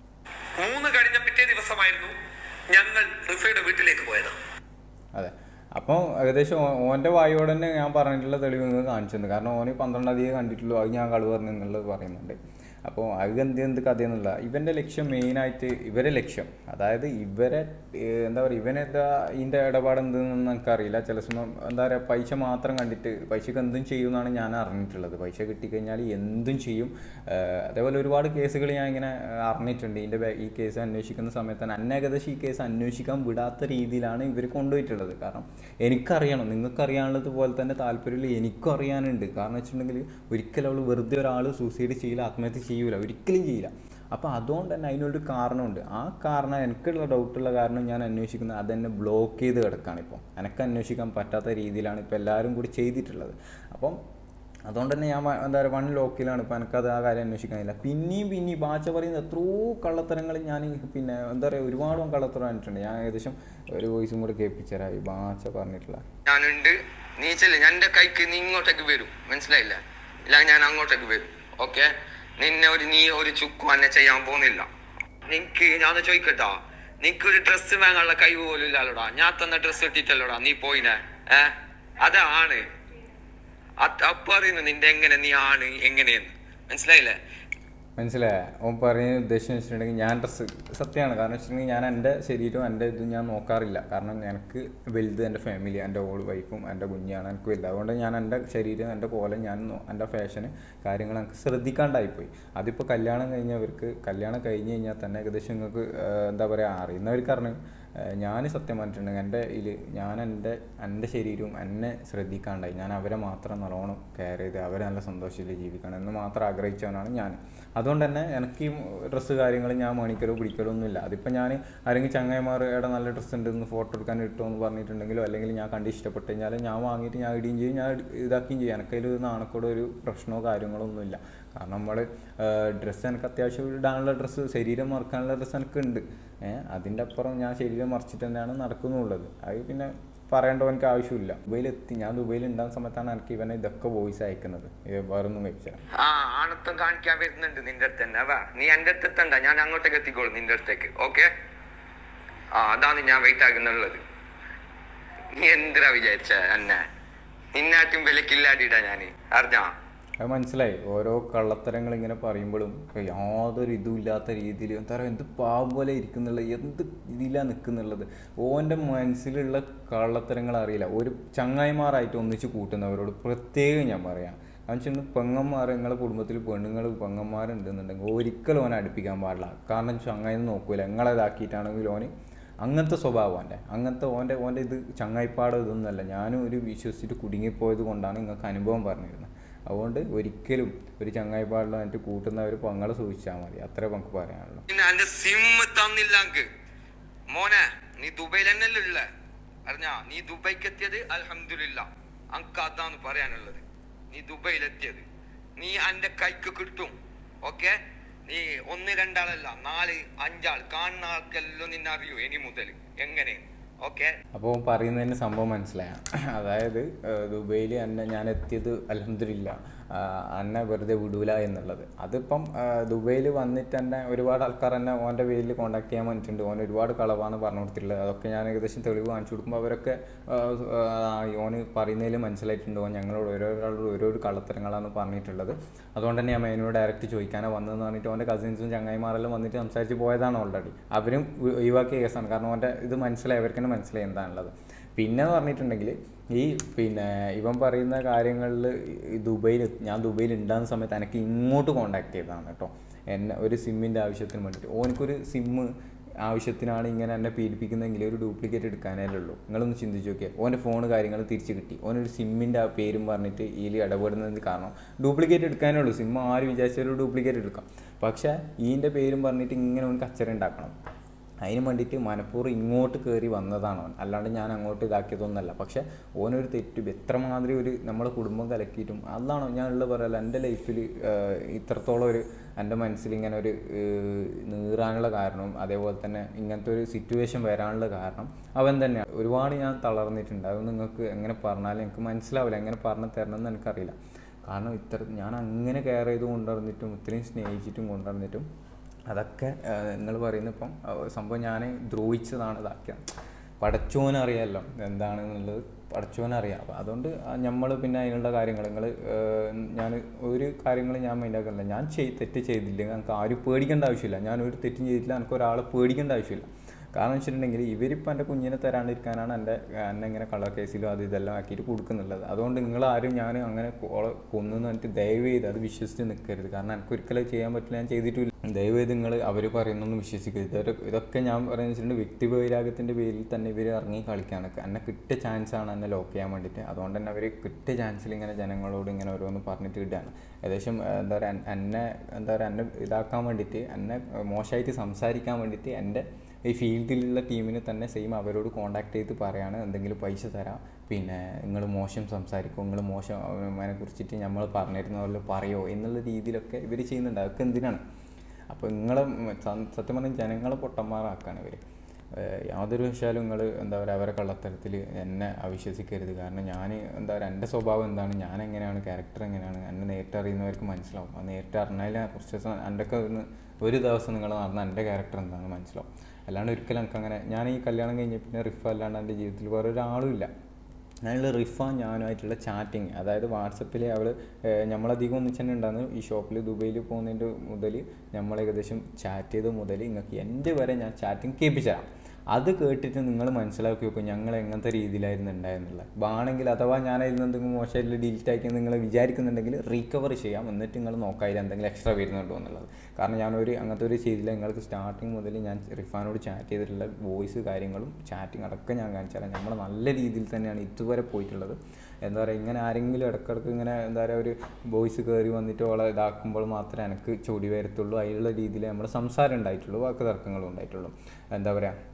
മൂന്ന് കഴിഞ്ഞ പിറ്റേ ദിവസമായിരുന്നു ഞങ്ങൾ റിഫയുടെ വീട്ടിലേക്ക് പോയത് അതെ അപ്പോൾ ഏകദേശം ഓ- ഓൻ്റെ വായോട് തന്നെ ഞാൻ പറഞ്ഞിട്ടുള്ള തെളിവ് നിങ്ങൾക്ക് കാണിച്ചിട്ടുണ്ട് കാരണം ഓന് പന്ത്രണ്ടാം തീയതി കണ്ടിട്ടുള്ളൂ അത് ഞാൻ കളവ് പറഞ്ഞു എന്നുള്ളത് പറയുന്നുണ്ട് അപ്പോൾ അത് എന്ത് എന്ത് കഥയെന്നുള്ള ഇവൻ്റെ ലക്ഷ്യം മെയിനായിട്ട് ഇവരെ ലക്ഷ്യം അതായത് ഇവരെ ഏഹ്, എന്താ പറയുക ഇവനെന്താ ഇതിൻ്റെ ഇടപാട് എന്തെന്ന് എനിക്കറിയില്ല ചില സമയം എന്താ പറയുക പൈസ മാത്രം കണ്ടിട്ട് പൈസക്ക് എന്തും ചെയ്യുമെന്നാണ് ഞാൻ അറിഞ്ഞിട്ടുള്ളത് പൈസ കിട്ടിക്കഴിഞ്ഞാൽ എന്തും ചെയ്യും ഏഹ്, അതേപോലെ ഒരുപാട് കേസുകൾ ഞാൻ ഇങ്ങനെ ഏഹ്, അറിഞ്ഞിട്ടുണ്ട് ഇതിൻ്റെ ബേ- ഈ കേസ് അന്വേഷിക്കുന്ന സമയത്ത് തന്നെ അന്നെ ഏകദേശം ഈ കേസ് അന്വേഷിക്കാൻ വിടാത്ത രീതിയിലാണ് ഇവർ കൊണ്ടുപോയിട്ടുള്ളത് കാരണം എനിക്കറിയണം നിങ്ങൾക്കറിയാനുള്ളത് പോലെ തന്നെ താല്പര്യമില്ല എനിക്കും അറിയാനുണ്ട് കാരണം വെച്ചിട്ടുണ്ടെങ്കിൽ ഒരിക്കലും അവൾ വെറുതെ ഒരാൾ സൂസൈഡ് ചെയ്യില്ല ആത്മഹത്യ ചെയ്യൂല ഒരിക്കലും ചെയ്യില്ല അപ്പോൾ അതുകൊണ്ട് തന്നെ അതിനൊരു കാരണമുണ്ട് ആ കാരണം എനിക്കുള്ള ഡൗട്ടുള്ള കാരണം ഞാൻ അന്വേഷിക്കുന്നത് അതെന്നെ ബ്ലോക്ക് ചെയ്ത് കിടക്കുകയാണ് ഇപ്പോൾ എനിക്ക് അന്വേഷിക്കാൻ പറ്റാത്ത രീതിയിലാണ് ഇപ്പോൾ എല്ലാവരും കൂടി ചെയ്തിട്ടുള്ളത് അപ്പം അതുകൊണ്ട് തന്നെ ഞാൻ വ- എന്താ പറയുക വൺ ലോക്കിലാണ് ഇപ്പോൾ എനിക്കത് ആ കാര്യം അന്വേഷിക്കാനില്ല പിന്നെയും പിന്നെയും ബാച്ച പറയുന്ന എത്രയോ കള്ളത്തരങ്ങൾ ഞാൻ പിന്നെ എന്താ പറയുക ഒരുപാട് കള്ളത്തരം കണ്ടിട്ടുണ്ട് ഞാൻ ഏകദേശം ഒരു വോയിസും കൂടെ കേൾപ്പിച്ചുതരാം ഈ ബാച്ച പറഞ്ഞിട്ടുള്ള ഞാനുണ്ട് നീ ചെല്ല് എന്റെ കൈക്ക് നീ ഇങ്ങോട്ടേക്ക് വരും മനസ്സിലായില്ല ഇല്ല ഞാൻ അങ്ങോട്ടേക്ക് വരും ഓക്കെ നിന്നെ ഒരു നീ ഒരു ചുക്കും എന്നെ ചെയ്യാൻ പോകുന്നില്ല നിനക്ക് ഞാൻ ചോദിക്കട്ടാ നിനക്ക് ഒരു ഡ്രസ്സ് വാങ്ങാനുള്ള കഴിവ് പോലും ഇല്ലല്ലോടാ ഞാൻ തന്ന ഡ്രസ്സ് ഇട്ടിട്ടല്ലോടാ നീ പോയിനെ ഏ അതാണ് അത് അപ്പൊ അറിയുന്നു നിന്റെ എങ്ങനെ നീ ആണ് എങ്ങനെയെന്ന് മനസ്സിലായില്ലേ മനസ്സിലായ ഓൻ പറയുന്ന ഉദ്ദേശം വെച്ചിട്ടുണ്ടെങ്കിൽ ഞാൻ ഡ്രസ്സ് സത്യമാണ് കാരണം വെച്ചിട്ടുണ്ടെങ്കിൽ ഞാൻ എൻ്റെ ശരീരവും എൻ്റെ ഇതും ഞാൻ നോക്കാറില്ല കാരണം എനിക്ക് വലുത് എൻ്റെ ഫാമിലി എൻ്റെ ഓൾ വൈഫും എൻ്റെ കുഞ്ഞാണ് എനിക്ക് വലുത് അതുകൊണ്ട് ഞാൻ എൻ്റെ ശരീരം എൻ്റെ കോലം ഞാൻ നോ- എൻ്റെ ഫാഷന് കാര്യങ്ങൾ എനിക്ക് ശ്രദ്ധിക്കാണ്ടായിപ്പോയി അതിപ്പോൾ കല്യാണം കഴിഞ്ഞവർക്ക് കല്യാണം കഴിഞ്ഞ് കഴിഞ്ഞാൽ തന്നെ ഏകദേശം നിങ്ങൾക്ക് എന്താ പറയുക അറിയുന്നവർക്ക് അറിഞ്ഞു ഞാൻ സത്യം പറഞ്ഞിട്ടുണ്ടെങ്കിൽ എൻ്റെ ഇതിൽ ഞാൻ എൻ്റെ എൻ്റെ ശരീരവും എന്നെ ശ്രദ്ധിക്കാണ്ടായി ഞാൻ അവരെ മാത്രം നല്ലോണം കെയർ ചെയ്ത് അവരെ നല്ല സന്തോഷത്തിൽ ജീവിക്കണം എന്ന് മാത്രം ആഗ്രഹിച്ചവനാണ് ഞാൻ അതുകൊണ്ട് തന്നെ എനിക്ക് ഈ ഡ്രസ്സ് കാര്യങ്ങൾ ഞാൻ മണിക്കലോ പിടിക്കലോ ഒന്നുമില്ല അതിപ്പോൾ ഞാൻ ആരെങ്കിലും ചങ്ങായിമാർ എവിടെ നല്ല ഡ്രസ്സ് ഉണ്ട് എന്ന് ഫോട്ടോ എടുക്കാൻ ഇട്ടോ എന്ന് പറഞ്ഞിട്ടുണ്ടെങ്കിലോ അല്ലെങ്കിൽ ഞാൻ കണ്ട് ഇഷ്ടപ്പെട്ട് കഴിഞ്ഞാൽ ഞാൻ വാങ്ങിയിട്ട് ഞാൻ ഇടുകയും ചെയ്യും ഞാൻ ഇട്- ഇതാക്കുകയും ചെയ്യും എനിക്കതിൽ നാണക്കോടെ ഒരു പ്രശ്നമോ കാര്യങ്ങളോ ഒന്നുമില്ല കാരണം നമ്മൾ ഡ്രസ്സ് എനിക്ക് അത്യാവശ്യം ഇടാനുള്ള ഡ്രസ്സ് ശരീരം മറക്കാനുള്ള ഡ്രസ്സ് എനിക്ക് ഉണ്ട് ഏഹ് അതിൻ്റെ അപ്പുറം ഞാൻ ശരീരം മറിച്ചിട്ട് തന്നെയാണ് നടക്കുന്നുള്ളത് അത് പിന്നെ പറയേണ്ട എനിക്ക് ആവശ്യമില്ല ദുബൈയിലെത്തി ഞാൻ ദുബൈയിൽ ഉണ്ടാകുന്ന സമയത്താണ് എനിക്ക് ഇവനെ ഇതൊക്കെ വോയിസ് അയക്കുന്നത് ഇത് വേറൊന്നും കഴിച്ചാൽ ആ ആണത്വം കാണിക്കാൻ വരുന്നുണ്ട് നിന്റെ അടുത്ത് തന്നെ വാ നീ എന്റെ അടുത്ത് എത്തണ്ട ഞാൻ അങ്ങോട്ടേക്ക് എത്തിക്കോളും നിന്റെ അടുത്തേക്ക് ഓക്കെ ആ അതാണ് ഞാൻ വെയിറ്റ് ആകുന്നുള്ളത് നീ എന്തിനാ വിചാരിച്ച എന്നെ നിന്നാറ്റും വിലക്കില്ലാടിയിട്ടാ ഞാന് അറിഞ്ഞാ അത് മനസ്സിലായി ഓരോ കള്ളത്തരങ്ങൾ ഇങ്ങനെ പറയുമ്പോഴും യാതൊരു ഇതും ഇല്ലാത്ത രീതിയിൽ എന്താ പറയുക എന്ത് പാവം പോലെ ഇരിക്കുന്നുള്ള എന്ത് ഇതിലാണ് നിൽക്കുന്നുള്ളത് ഓൻ്റെ മനസ്സിലുള്ള കള്ളത്തരങ്ങൾ അറിയില്ല ഒരു ചങ്ങായിമാരായിട്ട് ഒന്നിച്ച് കൂട്ടുന്നവരോട് പ്രത്യേകം ഞാൻ പറയാം കാരണം വെച്ചാൽ പെങ്ങന്മാർ നിങ്ങളുടെ കുടുംബത്തിൽ പെണ്ണുങ്ങൾ പെങ്ങന്മാരുണ്ടെന്നുണ്ടെങ്കിൽ ഒരിക്കലും ഓനെ അടുപ്പിക്കാൻ പാടില്ല കാരണം ചങ്ങായി നോക്കൂല നിങ്ങളെ ഇതാക്കിയിട്ടാണെങ്കിൽ ഓന് അങ്ങനത്തെ സ്വഭാവം എൻ്റെ അങ്ങനത്തെ ഓൻ്റെ ഓൻ്റെ ഇത് ചങ്ങായിപ്പാടോ ഇതൊന്നുമല്ല ഞാനും ഒരു വിശ്വസിച്ചിട്ട് കുടുങ്ങിപ്പോയത് കൊണ്ടാണ് നിങ്ങൾക്ക് അനുഭവം പറഞ്ഞിരുന്നത് അതുകൊണ്ട് ഒരിക്കലും ഒരു ചങ്ങായിപ്പാടിലോ എന്നിട്ട് കൂട്ടുന്നവർ പങ്ങളെ സൂക്ഷിച്ചാൽ മതി അത്രേ നമുക്ക് പറയാനുള്ളൂ പിന്നെ എന്റെ സിം തന്നില്ല അങ്ക് മോനെ നീ ദുബൈയിൽ തന്നെയല്ലേ ഉള്ള അറിഞ്ഞാ നീ ദുബൈക്ക് എത്തിയത് അൽഹംദുലില്ല അങ്ക് അതാണ് പറയാനുള്ളത് നീ ദുബൈയിൽ എത്തിയത് നീ എന്റെ കൈക്ക് കിട്ടും ഓക്കെ നീ ഒന്ന് രണ്ടാളല്ല നാല് അഞ്ചാൾ കാണുന്ന ആൾക്കെല്ലാം നിന്നെ അറിയൂ ഇനി മുതൽ എങ്ങനെ ഓക്കെ അപ്പോൾ പറയുന്നതിന് സംഭവം മനസ്സിലായ അതായത് ദുബൈയിൽ എന്നെ ഞാൻ എത്തിയത് അലഹമില്ല എന്നെ വെറുതെ വിടൂല എന്നുള്ളത് അതിപ്പം ദുബൈയിൽ വന്നിട്ട് തന്നെ ഒരുപാട് ആൾക്കാർ എന്നെ ഓൻ്റെ പേരിൽ കോൺടാക്ട് ചെയ്യാൻ വന്നിട്ടുണ്ട് ഓൻ ഒരുപാട് കളവാണ് പറഞ്ഞു കൊടുത്തിട്ടുള്ളത് അതൊക്കെ ഞാൻ ഏകദേശം തെളിവ് കാണിച്ചു കൊടുക്കുമ്പോൾ അവരൊക്കെ ആ, ആ, ഓന് പറയുന്നതിൽ മനസ്സിലായിട്ടുണ്ട് ഓൻ ഞങ്ങളോട് ഓരോരാളോട് ഓരോരോ കള്ളത്തരങ്ങളാണ് പറഞ്ഞിട്ടുള്ളത് അതുകൊണ്ട് തന്നെ ഞാൻ എന്നോട് ഡയറക്റ്റ് ചോദിക്കാനാണ് വന്നതെന്ന് പറഞ്ഞിട്ട് ഓൻ്റെ കസിൻസും ചങ്ങായിമാരെല്ലാം വന്നിട്ട് സംസാരിച്ച് പോയതാണ് ഓൾറെഡി അവരും ഒ- ഒഴിവാക്കിയ കേസാണ് കാരണം ഓൻ്റെ ഇത് മനസ്സിലായി അവർക്ക് തന്നെ മനസ്സിലായി എന്താണുള്ളത് പിന്നെ എന്ന് പറഞ്ഞിട്ടുണ്ടെങ്കിൽ ഈ പിന്നെ ഇവൻ പറയുന്ന കാര്യങ്ങളിൽ ദുബൈയിൽ ഞാൻ ദുബൈയിൽ ഉണ്ടാകുന്ന സമയത്ത് എനിക്ക് ഇങ്ങോട്ട് കോണ്ടാക്ട് ചെയ്തതാണ് കേട്ടോ എന്നെ ഒരു സിമ്മിൻ്റെ ആവശ്യത്തിന് വേണ്ടിയിട്ട് ഓനിക്കൊരു സിമ്മ് ആവശ്യത്തിനാണ് ഇങ്ങനെ എന്നെ പീഡിപ്പിക്കുന്നതെങ്കിൽ ഒരു ഡ്യൂപ്ലിക്കേറ്റ് എടുക്കാനേ ഉള്ളൂ നിങ്ങളൊന്ന് ചിന്തിച്ച് നോക്കിയാൽ ഓൻ്റെ ഫോൺ കാര്യങ്ങൾ തിരിച്ച് കിട്ടി ഓനൊരു സിമ്മിൻ്റെ ആ പേരും പറഞ്ഞിട്ട് ഇതിൽ ഇടപെടുന്നത് കാരണം ഡ്യൂപ്ലിക്കേറ്റ് എടുക്കാനേ ഉള്ളൂ സിമ്മ് ആര് വിചാരിച്ചാലും ഡ്യൂപ്ലിക്കേറ്റ് എടുക്കാം പക്ഷേ ഈൻ്റെ പേരും പറഞ്ഞിട്ട് ഇങ്ങനെ ഓൻ കച്ചറ ഉണ്ടാക്കണം അതിന് വേണ്ടിയിട്ട് മനഃപൂർവ്വം ഇങ്ങോട്ട് കയറി വന്നതാണ് ഓൻ അല്ലാണ്ട് ഞാൻ അങ്ങോട്ട് ഇതാക്കിയതൊന്നുമല്ല പക്ഷെ ഓനൊരു തെറ്റ് എത്രമാതിരി ഒരു നമ്മളെ കുടുംബം കലക്കിയിട്ടും അതാണോ ഞാൻ ഉള്ള പറയല്ല എൻ്റെ ലൈഫിൽ ഇത്രത്തോളം ഒരു എൻ്റെ മനസ്സിൽ ഇങ്ങനെ ഒരു ഏഹ്, നീറാനുള്ള കാരണവും അതേപോലെ തന്നെ ഇങ്ങനത്തെ ഒരു സിറ്റുവേഷൻ വരാനുള്ള കാരണം അവൻ തന്നെയാണ് ഒരുപാട് ഞാൻ തളർന്നിട്ടുണ്ട് അത് നിങ്ങൾക്ക് എങ്ങനെ പറഞ്ഞാലും എനിക്ക് മനസ്സിലാവില്ല എങ്ങനെ പറഞ്ഞു തരണമെന്ന് എനിക്കറിയില്ല കാരണം ഇത്ര ഞാൻ അങ്ങനെ കെയർ ചെയ്ത് കൊണ്ടുവന്നിട്ടും ഇത്രയും സ്നേഹിച്ചിട്ടും കൊണ്ടുവന്നിട്ടും അതൊക്കെ നിങ്ങൾ പറയുന്ന ഇപ്പം ആ, സംഭവം ഞാൻ ദ്രോഹിച്ചതാണ് ഇതാക്കിയത് പടച്ചോനറിയാമല്ലോ എന്താണെന്നുള്ളത് പടച്ചോനറിയാം അപ്പം അതുകൊണ്ട് നമ്മൾ പിന്നെ അതിനുള്ള കാര്യങ്ങൾ നിങ്ങൾ ഞാൻ ഒരു കാര്യങ്ങൾ ഞാൻ മൈൻഡാക്കുന്നില്ല ഞാൻ ചെയ് തെറ്റ് ചെയ്തില്ലെങ്കിൽ എനിക്ക് ആരും പേടിക്കേണ്ട ആവശ്യമില്ല ഞാൻ ഒരു തെറ്റും ചെയ്തിട്ടില്ല എനിക്ക് ഒരാളെ പേടിക്കേണ്ട ആവശ്യമില്ല കാരണം വെച്ചിട്ടുണ്ടെങ്കിൽ ഇവരിപ്പോൾ എൻ്റെ കുഞ്ഞിനെ തരാണ്ടിരിക്കാനാണ് എൻ്റെ എന്നെ ഇങ്ങനെ കളർ കേസിലും അത് ഇതെല്ലാം ആക്കിയിട്ട് കൊടുക്കുന്നുള്ളത് അതുകൊണ്ട് നിങ്ങളാരും ഞാൻ അങ്ങനെ ഓളെ കൊന്നു എന്നിട്ട് ദയവ് ചെയ്ത് അത് വിശ്വസിച്ച് നിൽക്കരുത് കാരണം എനിക്ക് ഒരിക്കലും അത് ചെയ്യാൻ പറ്റില്ല ഞാൻ ചെയ്തിട്ടില്ല ദയവ് ചെയ്ത് നിങ്ങൾ അവർ പറയുന്നൊന്നും വിശ്വസിക്കരുത് ഇതൊക്കെ ഇതൊക്കെ ഞാൻ പറയുന്നത് വെച്ചിട്ടുണ്ടെങ്കിൽ വ്യക്തി വൈരാഗ്യത്തിൻ്റെ പേരിൽ തന്നെ ഇവർ ഇറങ്ങി കളിക്കുകയാണ് എന്നെ കിട്ടിയ ചാൻസാണ് എന്നെ ലോക്ക് ചെയ്യാൻ വേണ്ടിയിട്ട് അതുകൊണ്ട് തന്നെ അവർ കിട്ടിയ ചാൻസിൽ ഇങ്ങനെ ജനങ്ങളോട് ഇങ്ങനെ ഓരോന്ന് പറഞ്ഞിട്ട് ഇടുകയാണ് ഏകദേശം ഏഹ്, എന്താ പറയുക എന്നെ എന്താ പറയുക എന്നെ ഇതാക്കാൻ വേണ്ടിയിട്ട് എന്നെ മോശമായിട്ട് സംസാരിക്കാൻ വേണ്ടിയിട്ട് എൻ്റെ ഈ ഫീൽഡിലുള്ള ടീമിന് തന്നെ സെയിം അവരോട് കോൺടാക്ട് ചെയ്ത് പറയാണ് എന്തെങ്കിലും പൈസ തരാം പിന്നെ നിങ്ങൾ മോശം സംസാരിക്കും നിങ്ങൾ മോശം അവനെ കുറിച്ചിട്ട് നമ്മൾ പറഞ്ഞിരുന്ന പോലെ പറയോ എന്നുള്ള രീതിയിലൊക്കെ ഇവർ ചെയ്യുന്നുണ്ട് അതൊക്കെ എന്തിനാണ് അപ്പോൾ നിങ്ങളെ സ- സത്യം പറഞ്ഞാൽ ജനങ്ങളെ പൊട്ടന്മാരാക്കാണ് ഇവർ യാതൊരു വശാലും നിങ്ങൾ എന്താ പറയുക അവരെ കള്ളത്തരത്തിൽ എന്നെ അവിശ്വസിക്കരുത് കാരണം ഞാൻ എന്താ പറയുക എൻ്റെ സ്വഭാവം എന്താണ് ഞാൻ എങ്ങനെയാണ് ക്യാരക്ടർ എങ്ങനെയാണ് എന്നെ നേരിട്ട് അറിയുന്നവർക്ക് മനസ്സിലാവും ആ നേരിട്ട് അറിഞ്ഞാൽ കുറച്ച് ദിവസം എൻ്റെ ഒക്കെ ഒന്ന് ഒരു ദിവസം നിങ്ങൾ നടന്ന എൻ്റെ ക്യാരക്ടർ എന്താണെന്ന് മനസ്സിലാവും അല്ലാണ്ട് ഒരിക്കലും എനിക്ക് അങ്ങനെ ഞാൻ ഈ കല്യാണം കഴിഞ്ഞ പിന്നെ റിഫ് അല്ലാണ്ട് എൻ്റെ ജീവിതത്തിൽ വേറെ ഒരാളും ഇല്ല അതിനുള്ള റിഫ ഞാനുമായിട്ടുള്ള ചാറ്റിങ് അതായത് വാട്സപ്പിൽ അവൾ നമ്മളധികം ഒന്നിച്ച് തന്നെ ഉണ്ടായിരുന്നു ഈ ഷോപ്പിൽ ദുബൈയിൽ പോകുന്നതിൻ്റെ മുതൽ നമ്മൾ ഏകദേശം ചാറ്റ് ചെയ്ത് മുതൽ നിങ്ങൾക്ക് എൻ്റെ വരെ ഞാൻ ചാറ്റിങ് കേൾപ്പിച്ചു തരാം അത് കേട്ടിട്ട് നിങ്ങൾ മനസ്സിലാക്കി നോക്കും ഞങ്ങൾ എങ്ങനത്തെ രീതിയിലായിരുന്നു ഉണ്ടായിരുന്നുള്ളത് ബാണെങ്കിൽ അഥവാ ഞാൻ അതിൽ നിന്ന് എന്തെങ്കിലും മോശമായിട്ട് ഡിലീറ്റ് ആക്കി നിങ്ങൾ വിചാരിക്കുന്നുണ്ടെങ്കിൽ റീകവർ ചെയ്യാം എന്നിട്ട് നിങ്ങൾ നോക്കാതിൽ എന്തെങ്കിലും എക്സ്ട്രാ വരുന്നുണ്ടോ എന്നുള്ളത് കാരണം ഞാനൊരു അങ്ങനത്തെ ഒരു ചെയ്തില്ല നിങ്ങൾക്ക് സ്റ്റാർട്ടിങ് മുതൽ ഞാൻ റിഫാനോട് ചാറ്റ് ചെയ്തിട്ടുള്ള വോയിസ് കാര്യങ്ങളും ചാറ്റിംഗ് അടക്കം ഞാൻ കാണിച്ചു തരാം നമ്മൾ നല്ല രീതിയിൽ തന്നെയാണ് ഇതുവരെ പോയിട്ടുള്ളത് എന്താ പറയുക ഇങ്ങനെ ആരെങ്കിലും ഇടക്കിടക്ക് ഇങ്ങനെ എന്താ പറയുക ഒരു വോയിസ് കയറി വന്നിട്ട് ഓളെ ഇതാക്കുമ്പോൾ മാത്രമേ എനിക്ക് ചൊടി വരത്തുള്ളൂ അതിലുള്ള രീതിയിൽ നമ്മൾ സംസാരം ഉണ്ടായിട്ടുള്ളൂ വാക്ക് തർക്കങ്ങളും ഉണ്ടായിട്ടുള്ളൂ എന്താ പറയുക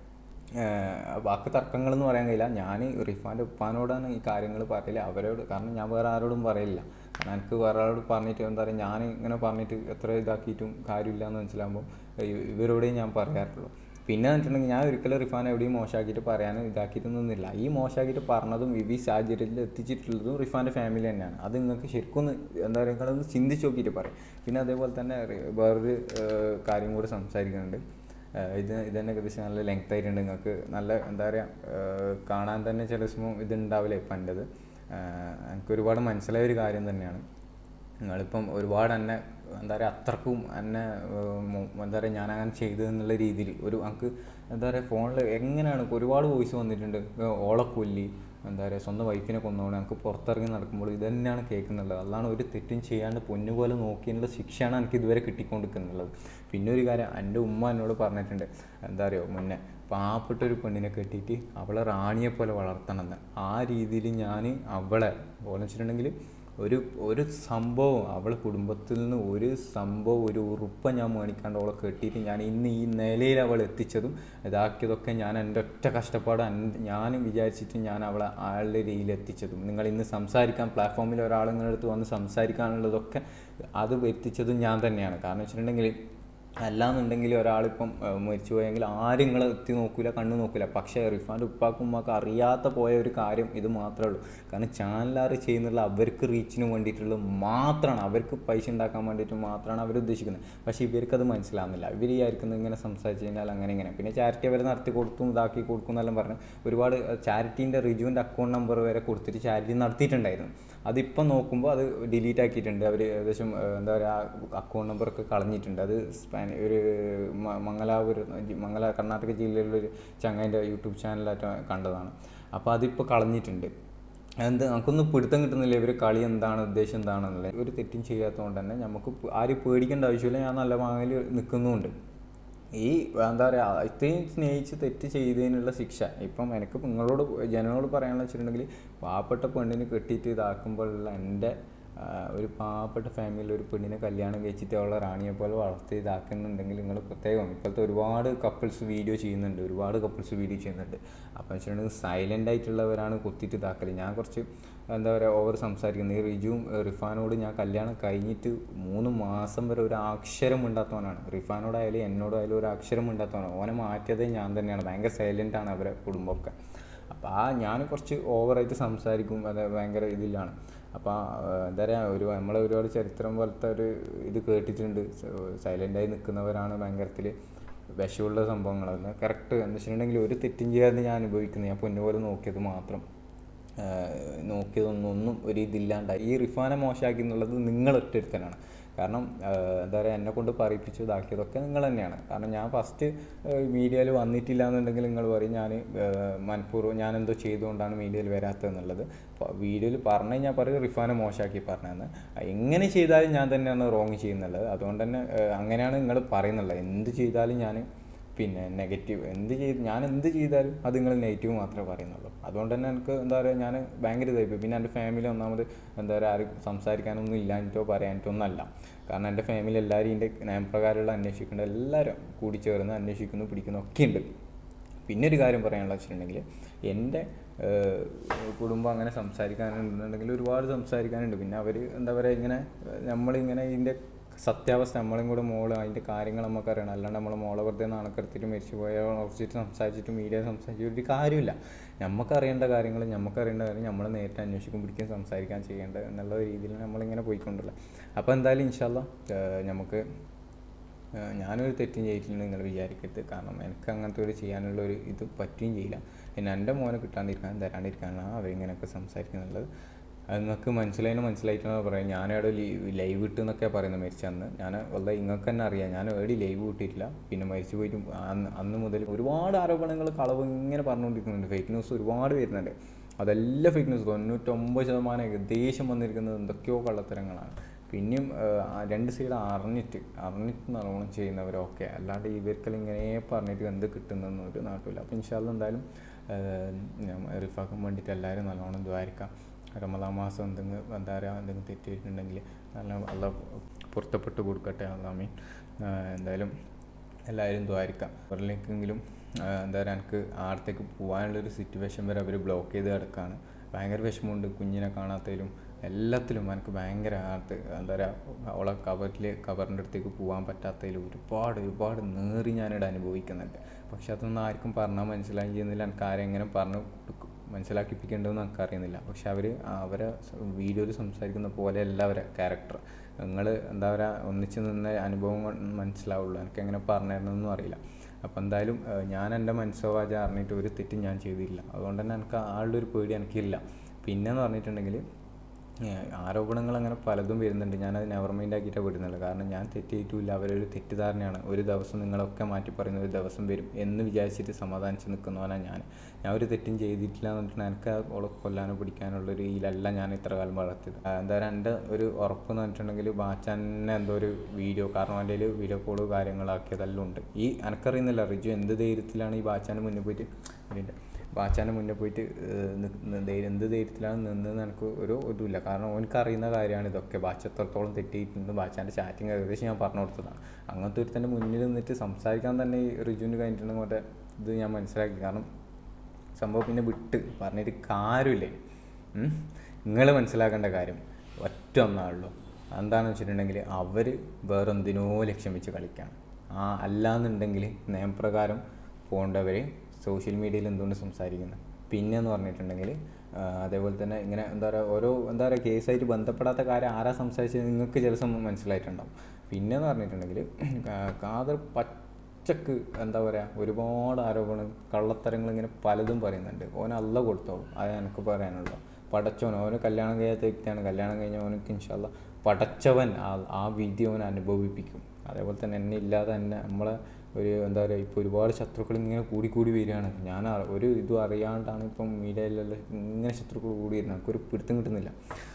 ഏഹ് വാക്ക് തർക്കങ്ങൾ എന്ന് പറയാൻ കഴിയില്ല ഞാൻ റിഫാൻ്റെ ഉപ്പാനോടാണ് ഈ കാര്യങ്ങൾ പറയില്ല അവരോട് കാരണം ഞാൻ വേറെ ആരോടും പറയില്ല കാരണം എനിക്ക് വേറെ ആളോട് പറഞ്ഞിട്ട് എന്താ പറയുക ഞാൻ ഇങ്ങനെ പറഞ്ഞിട്ട് എത്ര ഇതാക്കിയിട്ടും കാര്യമില്ല എന്ന് മനസ്സിലാകുമ്പോൾ ഇ- ഇവരോടേ ഞാൻ പറയാറുള്ളൂ പിന്നെ എന്നിട്ടുണ്ടെങ്കിൽ ഞാൻ ഒരിക്കലും റിഫാൻ എവിടെയും മോശമാക്കിയിട്ട് പറയാനും ഇതാക്കിയിട്ടൊന്നുമില്ല ഈ മോശമാക്കിയിട്ട് പറഞ്ഞതും ഈ സാഹചര്യത്തിൽ എത്തിച്ചിട്ടുള്ളതും റിഫാൻ്റെ ഫാമിലി തന്നെയാണ് അത് നിങ്ങൾക്ക് ശരിക്കും ഒന്ന് എന്താ പറയുക നിങ്ങളൊന്ന് ചിന്തിച്ച് നോക്കിയിട്ട് പറയും പിന്നെ അതേപോലെ തന്നെ റി- വേറൊരു ഏഹ് കാര്യം കൂടി സംസാരിക്കുന്നുണ്ട് ഏഹ് ഇത് ഇതന്നെ ഏകദേശം നല്ല ലെങ്ത് ആയിട്ടുണ്ട് നിങ്ങൾക്ക് നല്ല എന്താ പറയുക കാണാൻ തന്നെ ചില സമയം ഇതുണ്ടാവില്ലേ പണ്ടത് എനിക്ക് ഒരുപാട് മനസ്സിലായ ഒരു കാര്യം തന്നെയാണ് നിങ്ങളിപ്പം ഒരുപാട് എന്നെ എന്താ പറയുക അത്രക്കും എന്നെ ഏഹ് മു- എന്താ പറയുക ഞാൻ അങ്ങനെ ചെയ്തു എന്നുള്ള രീതിയിൽ ഒരു നമുക്ക് എന്താ പറയുക ഫോണിൽ എങ്ങനെയാണ് ഒരുപാട് വോയിസ് വന്നിട്ടുണ്ട് ഏഹ് ഓളെ കൊല്ലി എന്താ പറയുക സ്വന്തം വൈഫിനെ കൊന്നുകൊണ്ട് എനിക്ക് പുറത്തിറങ്ങി നടക്കുമ്പോൾ ഇത് തന്നെയാണ് കേൾക്കുന്നുള്ളത് അതാണ് ഒരു തെറ്റും ചെയ്യാണ്ട് പൊന്നുപോലെ നോക്കിയുള്ള ശിക്ഷയാണ് എനിക്ക് ഇതുവരെ കിട്ടിക്കൊണ്ടിരിക്കുന്നുള്ളത് പിന്നെ ഒരു കാര്യം എൻ്റെ ഉമ്മ എന്നോട് പറഞ്ഞിട്ടുണ്ട് എന്താ പറയുക മുന്നേ പാവപ്പെട്ട ഒരു പെണ്ണിനെ കെട്ടിയിട്ട് അവളെ റാണിയെ പോലെ വളർത്തണമെന്ന് ആ രീതിയിൽ ഞാൻ അവളെ പോലെ വെച്ചിട്ടുണ്ടെങ്കിൽ ഒരു ഒരു സംഭവം അവളെ കുടുംബത്തിൽ നിന്ന് ഒരു സംഭവം ഒരു ഉറുപ്പ ഞാൻ മേടിക്കാണ്ട് അവളെ കെട്ടിയിട്ട് ഞാൻ ഇന്ന് ഈ നിലയിൽ അവൾ എത്തിച്ചതും ഇതാക്കിയതൊക്കെ ഞാൻ എൻ്റെ ഒറ്റ കഷ്ടപ്പാട് ഞാൻ വിചാരിച്ചിട്ട് ഞാൻ അവളെ ആളുടെ രീതിയിൽ എത്തിച്ചതും നിങ്ങൾ ഇന്ന് സംസാരിക്കാൻ പ്ലാറ്റ്ഫോമിൽ ഒരാൾ നിങ്ങളുടെ അടുത്ത് വന്ന് സംസാരിക്കാനുള്ളതൊക്കെ അത് എത്തിച്ചതും ഞാൻ തന്നെയാണ് കാരണം വെച്ചിട്ടുണ്ടെങ്കിൽ അല്ലാന്നുണ്ടെങ്കിൽ ഒരാളിപ്പം ഏഹ്, മരിച്ചു പോയെങ്കിൽ ആരും നിങ്ങളെ എത്തി നോക്കില്ല കണ്ണു നോക്കില്ല പക്ഷേ റിഫാൻ്റെ ഉപ്പാക്കും ഉമ്മാക്കും അറിയാത്ത പോയ ഒരു കാര്യം ഇത് മാത്രമേ ഉള്ളൂ കാരണം ചാനലാർ ചെയ്യുന്നുള്ള അവർക്ക് റീച്ചിന് വേണ്ടിയിട്ടുള്ളത് മാത്രമാണ് അവർക്ക് പൈസ ഉണ്ടാക്കാൻ വേണ്ടിയിട്ട് മാത്രമാണ് അവർ ഉദ്ദേശിക്കുന്നത് പക്ഷേ ഇവർക്കത് മനസ്സിലാവുന്നില്ല ഇവർ വിചാരിക്കുന്നത് ഇങ്ങനെ സംസാരിച്ച് കഴിഞ്ഞാൽ അങ്ങനെ ഇങ്ങനെ പിന്നെ ചാരിറ്റി അവർ നടത്തി കൊടുത്തും ഇതാക്കി കൊടുക്കും എന്നെല്ലാം പറഞ്ഞ് ഒരുപാട് ചാരിറ്റീൻ്റെ റിജുവിൻ്റെ അക്കൗണ്ട് നമ്പർ വരെ കൊടുത്തിട്ട് ചാരിറ്റി നടത്തിയിട്ടുണ്ടായിരുന്നു അതിപ്പം നോക്കുമ്പോൾ അത് ഡിലീറ്റ് ആക്കിയിട്ടുണ്ട് അവർ ഏകദേശം ഏഹ്, എന്താ പറയുക അക്കൗണ്ട് നമ്പറൊക്കെ കളഞ്ഞിട്ടുണ്ട് അത് സ്പാൻ ഒരു മ- മംഗലാപുരം ജി- മംഗല കർണാടക ജില്ലയിലുള്ളൊരു ചങ്ങാൻ്റെ യൂട്യൂബ് ചാനലായിട്ട് കണ്ടതാണ് അപ്പോൾ അതിപ്പോൾ കളഞ്ഞിട്ടുണ്ട് എന്ത് നമുക്കൊന്നും പിടുത്തം കിട്ടുന്നില്ല ഇവർ കളി എന്താണ് ഉദ്ദേശം എന്താണെന്നുള്ളത് ഒരു തെറ്റും ചെയ്യാത്തതുകൊണ്ട് തന്നെ നമുക്ക് പ് ആരും പേടിക്കേണ്ട ആവശ്യമില്ല ഞാൻ നല്ല വാങ്ങൽ നിൽക്കുന്നുമുണ്ട് ഈ എന്താ പറയുക ഇത്രയും സ്നേഹിച്ച് തെറ്റ് ചെയ്തതിനുള്ള ശിക്ഷ ഇപ്പം എനിക്ക് നിങ്ങളോട് ജനങ്ങളോട് പറയാനുള്ള വെച്ചിട്ടുണ്ടെങ്കിൽ പാവപ്പെട്ട പെണ്ണിന് കെട്ടിയിട്ട് ഇതാക്കുമ്പോഴുള്ള എൻ്റെ ആ, ഒരു പാവപ്പെട്ട ഫാമിലിയിൽ ഒരു പെണ്ണിനെ കല്യാണം കഴിച്ചിട്ട് അവളെ റാണിയെ പോലെ വളർത്തി ഇതാക്കുന്നുണ്ടെങ്കിൽ നിങ്ങൾ പ്രത്യേകം ഇപ്പോഴത്തെ ഒരുപാട് കപ്പിൾസ് വീഡിയോ ചെയ്യുന്നുണ്ട് ഒരുപാട് കപ്പിൾസ് വീഡിയോ ചെയ്യുന്നുണ്ട് അപ്പോൾ വെച്ചിട്ടുണ്ടെങ്കിൽ സൈലൻ്റ് ആയിട്ടുള്ളവരാണ് കുത്തിയിട്ട് ഇതാക്കൽ ഞാൻ കുറച്ച് എന്താ പറയുക ഓവർ സംസാരിക്കുന്നത് ഈ റിജുവും ഏഹ്, റിഫാനോട് ഞാൻ കല്യാണം കഴിഞ്ഞിട്ട് മൂന്ന് മാസം വരെ ഒരു അക്ഷരം ഉണ്ടാത്തവനാണ് റിഫാനോടായാലും എന്നോടായാലും ഒരു അക്ഷരം ഉണ്ടാത്തവനാണ് ഓനെ മാറ്റിയതേ ഞാൻ തന്നെയാണ് ഭയങ്കര സൈലൻ്റ് ആണ് അവരെ കുടുംബമൊക്കെ അപ്പോൾ ആ ഞാൻ കുറച്ച് ഓവറായിട്ട് സംസാരിക്കും അത് ഭയങ്കര ഇതിലാണ് അപ്പോൾ എന്താ പറയുക ഒരു നമ്മളെ ഒരുപാട് ചരിത്രം പോലത്തെ ഒരു ഇത് കേട്ടിട്ടുണ്ട് സൈലൻ്റായി നിൽക്കുന്നവരാണ് ഭയങ്കരത്തിൽ വിഷമുള്ള സംഭവങ്ങളാണ് കറക്റ്റ് എന്ന് വെച്ചിട്ടുണ്ടെങ്കിൽ ഒരു തെറ്റും ചെയ്യാതെ ഞാൻ അനുഭവിക്കുന്നത് ഞാൻ പൊന്നുപോലെ നോക്കിയത് മാത്രം ആഹ് നോക്കിയതൊന്നും ഒന്നും ഒരു ഇതില്ലാണ്ടായി ഈ റിഫാനെ മോശമാക്കി എന്നുള്ളത് നിങ്ങൾ ഒറ്റൊരുത്തനാണ് കാരണം ആഹ് എന്താ പറയുക എന്നെ കൊണ്ട് പറയിപ്പിച്ചു ഇതാക്കിയതൊക്കെ നിങ്ങൾ തന്നെയാണ് കാരണം ഞാൻ ഫസ്റ്റ് മീഡിയയിൽ വന്നിട്ടില്ല എന്നുണ്ടെങ്കിൽ നിങ്ങൾ പറയും ഞാൻ മനഃപൂർവ്വം ഞാൻ എന്തോ ചെയ്തുകൊണ്ടാണ് മീഡിയയിൽ വരാത്തതെന്നുള്ളത് വീഡിയോയിൽ പറഞ്ഞു കഴിഞ്ഞാൽ പറയും റിഫാനെ മോശമാക്കി പറഞ്ഞതെന്ന് എങ്ങനെ ചെയ്താലും ഞാൻ തന്നെയാണ് റോങ് ചെയ്യുന്നുള്ളത് അതുകൊണ്ട് തന്നെ ആഹ് അങ്ങനെയാണ് നിങ്ങൾ പറയുന്നുള്ളത് എന്ത് ചെയ്താലും ഞാൻ പിന്നെ നെഗറ്റീവ് എന്ത് ചെയ്ത് ഞാൻ എന്ത് ചെയ്താലും അത് നിങ്ങൾ നെഗറ്റീവ് മാത്രമേ പറയുന്നുള്ളൂ അതുകൊണ്ട് തന്നെ എനിക്ക് എന്താ പറയുക ഞാൻ ഭയങ്കര ഇതായിപ്പോയി പിന്നെ എൻ്റെ ഫാമിലി ഒന്നാമത് എന്താ പറയുക ആരും സംസാരിക്കാനൊന്നും ഇല്ലാഞ്ഞിട്ടോ പറയാനിട്ടോ ഒന്നല്ല കാരണം എൻ്റെ ഫാമിലി എല്ലാവരും ഇതിൻ്റെ നിയമപ്രകാരമുള്ള അന്വേഷിക്കേണ്ട എല്ലാവരും കൂടി ചേർന്ന് അന്വേഷിക്കുന്നു പിടിക്കുന്നു ഒക്കെ ഉണ്ട് പിന്നെ ഒരു കാര്യം പറയാനുള്ള വെച്ചിട്ടുണ്ടെങ്കിൽ എൻ്റെ ഏഹ്, കുടുംബം അങ്ങനെ സംസാരിക്കാനുണ്ടെന്നുണ്ടെങ്കിൽ ഒരുപാട് സംസാരിക്കാനുണ്ട് പിന്നെ അവർ എന്താ പറയുക ഇങ്ങനെ ഏഹ്, നമ്മളിങ്ങനെ ഇതിൻ്റെ സത്യാവസ്ഥ നമ്മളും കൂടെ മോള് അതിൻ്റെ കാര്യങ്ങൾ നമുക്ക് അറിയണം അല്ലാണ്ട് നമ്മളെ മോളെ വെറുതെ നാണക്കെടുത്തിട്ട് മരിച്ചു പോയാൽ ഉറച്ചിട്ട് സംസാരിച്ചിട്ട് മീഡിയ സംസാരിച്ചിട്ട് ഒരു കാര്യമില്ല നമുക്ക് അറിയേണ്ട കാര്യങ്ങൾ നമുക്ക് അറിയേണ്ട കാര്യം നമ്മൾ നേരിട്ട് അന്വേഷിക്കും പിടിക്കും സംസാരിക്കാൻ ചെയ്യേണ്ട എന്നുള്ള രീതിയിൽ നമ്മളിങ്ങനെ പോയിക്കൊണ്ടുള്ളത് അപ്പോൾ എന്തായാലും ഇൻഷാല്ല നമുക്ക് ഏഹ് ഞാനൊരു തെറ്റും ചെയ്തിട്ടില്ലെന്ന് നിങ്ങൾ വിചാരിക്കരുത് കാരണം എനിക്ക് അങ്ങനത്തെ ഒരു ചെയ്യാനുള്ള ഒരു ഇത് പറ്റുകയും ചെയ്യില്ല പിന്നെ എൻ്റെ മോനെ കിട്ടാണ്ടിരിക്കാൻ തരാണ്ടിരിക്കാനാണ് അവരിങ്ങനെയൊക്കെ സംസാരിക്കുന്നുള്ളത് അത് നിങ്ങൾക്ക് മനസ്സിലായതിന് മനസ്സിലായിട്ടാണ് പറയാം ഞാനവിടെ ലൈവ് ഇട്ട് എന്നൊക്കെ പറയുന്നത് മരിച്ച അന്ന് ഞാൻ വളരെ നിങ്ങൾക്ക് തന്നെ അറിയാം ഞാൻ എവിടെ ലൈവ് ഇട്ടിട്ടില്ല പിന്നെ മരിച്ചു പോയിട്ട് അന്ന് അന്ന് മുതൽ ഒരുപാട് ആരോപണങ്ങൾ കളവ് ഇങ്ങനെ പറഞ്ഞുകൊണ്ടിരിക്കുന്നുണ്ട് ഫേക്ക് ന്യൂസ് ഒരുപാട് വരുന്നുണ്ട് അതെല്ലാം ഫേക്ക് ന്യൂസ് തൊണ്ണൂറ്റൊമ്പത് ശതമാനം ഏകദേശം വന്നിരിക്കുന്നത് എന്തൊക്കെയോ കള്ളത്തരങ്ങളാണ് പിന്നെയും ആ, രണ്ട് സൈഡ് അറിഞ്ഞിട്ട് അറിഞ്ഞിട്ട് നല്ലോണം ചെയ്യുന്നവരൊക്കെ അല്ലാണ്ട് ഇവർക്കെല്ലാം ഇങ്ങനെ പറഞ്ഞിട്ട് എന്ത് കിട്ടുന്നൊന്നും ഒരു നാട്ടില്ല അപ്പോൾ ഇൻഷാല്ല എന്തായാലും റിഫാക്കാൻ വേണ്ടിയിട്ട് എല്ലാവരും നല്ലോണം ദ്വാരിക്കാം റമദാ മാസം എന്തെങ്കിലും എന്താ പറയുക എന്തെങ്കിലും തെറ്റിയിട്ടുണ്ടെങ്കിൽ നല്ല നല്ല പൊരുത്തപ്പെട്ട് കൊടുക്കട്ടെ അല്ലാമീൻ എന്തായാലും എല്ലാവരും ദ്വാരിക്കാം അവരിലേക്കെങ്കിലും എന്താ പറയുക എനിക്ക് ആടത്തേക്ക് പോകാനുള്ളൊരു സിറ്റുവേഷൻ വരെ അവർ ബ്ലോക്ക് ചെയ്ത് കിടക്കുകയാണ് ഭയങ്കര വിഷമമുണ്ട് കുഞ്ഞിനെ കാണാത്തതിലും എല്ലാത്തിലും എനിക്ക് ഭയങ്കര ആർത്ത് എന്താ പറയുക അവളെ കവറിൽ കവറിൻ്റെ അടുത്തേക്ക് പോകാൻ പറ്റാത്തതിൽ ഒരുപാട് ഒരുപാട് നേറി ഞാനിവിടെ അനുഭവിക്കുന്നുണ്ട് പക്ഷെ അതൊന്നും ആർക്കും പറഞ്ഞാൽ മനസ്സിലാകും ചെയ്യുന്നില്ല എനിക്ക് ആരെങ്ങനെ പറഞ്ഞു കൊടുക്കും മനസ്സിലാക്കിപ്പിക്കേണ്ടതെന്ന് എനിക്ക് അറിയുന്നില്ല പക്ഷെ അവർ അവരെ വീഡിയോയിൽ സംസാരിക്കുന്ന പോലെയല്ല അവരെ ക്യാരക്ടർ നിങ്ങൾ എന്താ പറയുക ഒന്നിച്ച് നിന്ന അനുഭവം കൊണ്ട് മനസ്സിലാവുള്ളൂ എനിക്ക് എങ്ങനെ പറഞ്ഞു തരണമെന്നൊന്നും അറിയില്ല അപ്പോൾ എന്തായാലും ഏഹ്, ഞാൻ എൻ്റെ മനസ്സോവാച അറിഞ്ഞിട്ട് ഒരു തെറ്റും ഞാൻ ചെയ്തില്ല അതുകൊണ്ട് തന്നെ എനിക്ക് ആളുടെ ഒരു പേടി എനിക്കില്ല പിന്നെന്ന് പറഞ്ഞിട്ടുണ്ടെങ്കിൽ ഏഹ് ആരോപണങ്ങൾ അങ്ങനെ പലതും വരുന്നുണ്ട് ഞാനത് നെവർ മൈൻഡ് ആക്കിയിട്ടാണ് വിടുന്നുള്ളൂ കാരണം ഞാൻ തെറ്റേറ്റുമില്ല അവരൊരു തെറ്റിദ്ധാരണയാണ് ഒരു ദിവസം നിങ്ങളൊക്കെ മാറ്റി പറയുന്ന ഒരു ദിവസം വരും എന്ന് വിചാരിച്ചിട്ട് സമാധാനിച്ച് നിൽക്കുന്നവനാണ് ഞാൻ ഞാൻ ഒരു തെറ്റും ചെയ്തിട്ടില്ല എന്ന് പറഞ്ഞിട്ട് എനിക്ക് അവളെ കൊല്ലാനോ പിടിക്കാനുള്ളൊരു ഇതിലല്ല ഞാൻ ഇത്ര കാലം വളർത്തിയത് ആ, എന്താ പറയുക എൻ്റെ ഒരു ഉറപ്പ് എന്ന് പറഞ്ഞിട്ടുണ്ടെങ്കിൽ ബാച്ചാനെ എന്തോ ഒരു വീഡിയോ കാരണം എൻ്റെ കയ്യിൽ വീഡിയോ കോള് കാര്യങ്ങളാക്കിയതെല്ലാം ഉണ്ട് ഈ എനിക്കറിയുന്നില്ല റിജു എന്ത് ധൈര്യത്തിലാണ് ഈ ബാച്ചാൻ്റെ മുന്നിൽ പോയിട്ട് ഇതിൻ്റെ ബാച്ചാൻ്റെ മുന്നേ പോയിട്ട് ഏഹ്, നി- നി- ധൈര്യം എന്ത് ധൈര്യത്തിലാണ് നിന്നതെന്ന് എനിക്ക് ഒരു ഇതുമില്ല കാരണം എനിക്ക് അറിയുന്ന കാര്യമാണ് ഇതൊക്കെ ബാച്ച എത്രത്തോളം തെറ്റിയിട്ടുണ്ട് ബാച്ചാൻ്റെ ചാറ്റിങ് ഏകദേശം ഞാൻ പറഞ്ഞു കൊടുത്തതാണ് അങ്ങനത്തെ ഒരു തന്നെ മുന്നിൽ നിന്നിട്ട് സംസാരിക്കാൻ തന്നെ ഈ റിജുവിന് കഴിഞ്ഞിട്ടുണ്ടെങ്കിൽ മറ്റേ ഇത് ഞാൻ മനസ്സിലാക്കി കാരണം സംഭവം പിന്നെ വിട്ട് പറഞ്ഞിട്ട് കാര്യമില്ലേ നിങ്ങൾ മനസ്സിലാക്കേണ്ട കാര്യം ഒറ്റ ഒന്നാളുള്ളൂ എന്താണെന്ന് വെച്ചിട്ടുണ്ടെങ്കിൽ അവർ വേറെന്തിനോ ലക്ഷ്യം വെച്ച് കളിക്കുകയാണ് ആ അല്ലാന്നുണ്ടെങ്കിൽ നിയമപ്രകാരം പോകേണ്ടവർ സോഷ്യൽ മീഡിയയിൽ എന്തുകൊണ്ട് സംസാരിക്കുന്നത് പിന്നെ എന്ന് പറഞ്ഞിട്ടുണ്ടെങ്കിൽ ആ, അതേപോലെ തന്നെ ഇങ്ങനെ എന്താ പറയുക ഓരോ എന്താ പറയുക കേസായിട്ട് ബന്ധപ്പെടാത്ത കാര്യം ആരാ സംസാരിച്ചത് നിങ്ങൾക്ക് ചില സമയം മനസ്സിലായിട്ടുണ്ടാവും പിന്നെ എന്ന് പറഞ്ഞിട്ടുണ്ടെങ്കിൽ കാതർ പച്ചക്ക് എന്താ പറയുക ഒരുപാട് ആരോപണം കള്ളത്തരങ്ങൾ ഇങ്ങനെ പലതും പറയുന്നുണ്ട് ഓൻ അല്ല കൊടുത്തോളും അത് എനിക്ക് പറയാനുള്ളൂ പടച്ചവൻ ഓന് കല്യാണം കഴിയാത്ത വ്യക്തിയാണ് കല്യാണം കഴിഞ്ഞ ഓനക്ക് ഇൻഷാല്ല പടച്ചവൻ ആ ആ വിധി ഓൻ അനുഭവിപ്പിക്കും അതേപോലെ തന്നെ എന്നെ ഇല്ലാതെ തന്നെ നമ്മളെ ഒരു എന്താ പറയുക ഇപ്പോൾ ഒരുപാട് ശത്രുക്കൾ ഇങ്ങനെ കൂടി കൂടി വരികയാണ് ഞാൻ അ- ഒരു ഇതും അറിയാണ്ടാണ് ഇപ്പം മീഡിയയിലെല്ലാം ഇങ്ങനെ ശത്രുക്കൾ കൂടി വരുന്നത് എനിക്കൊരു പിടുത്തം കിട്ടുന്നില്ല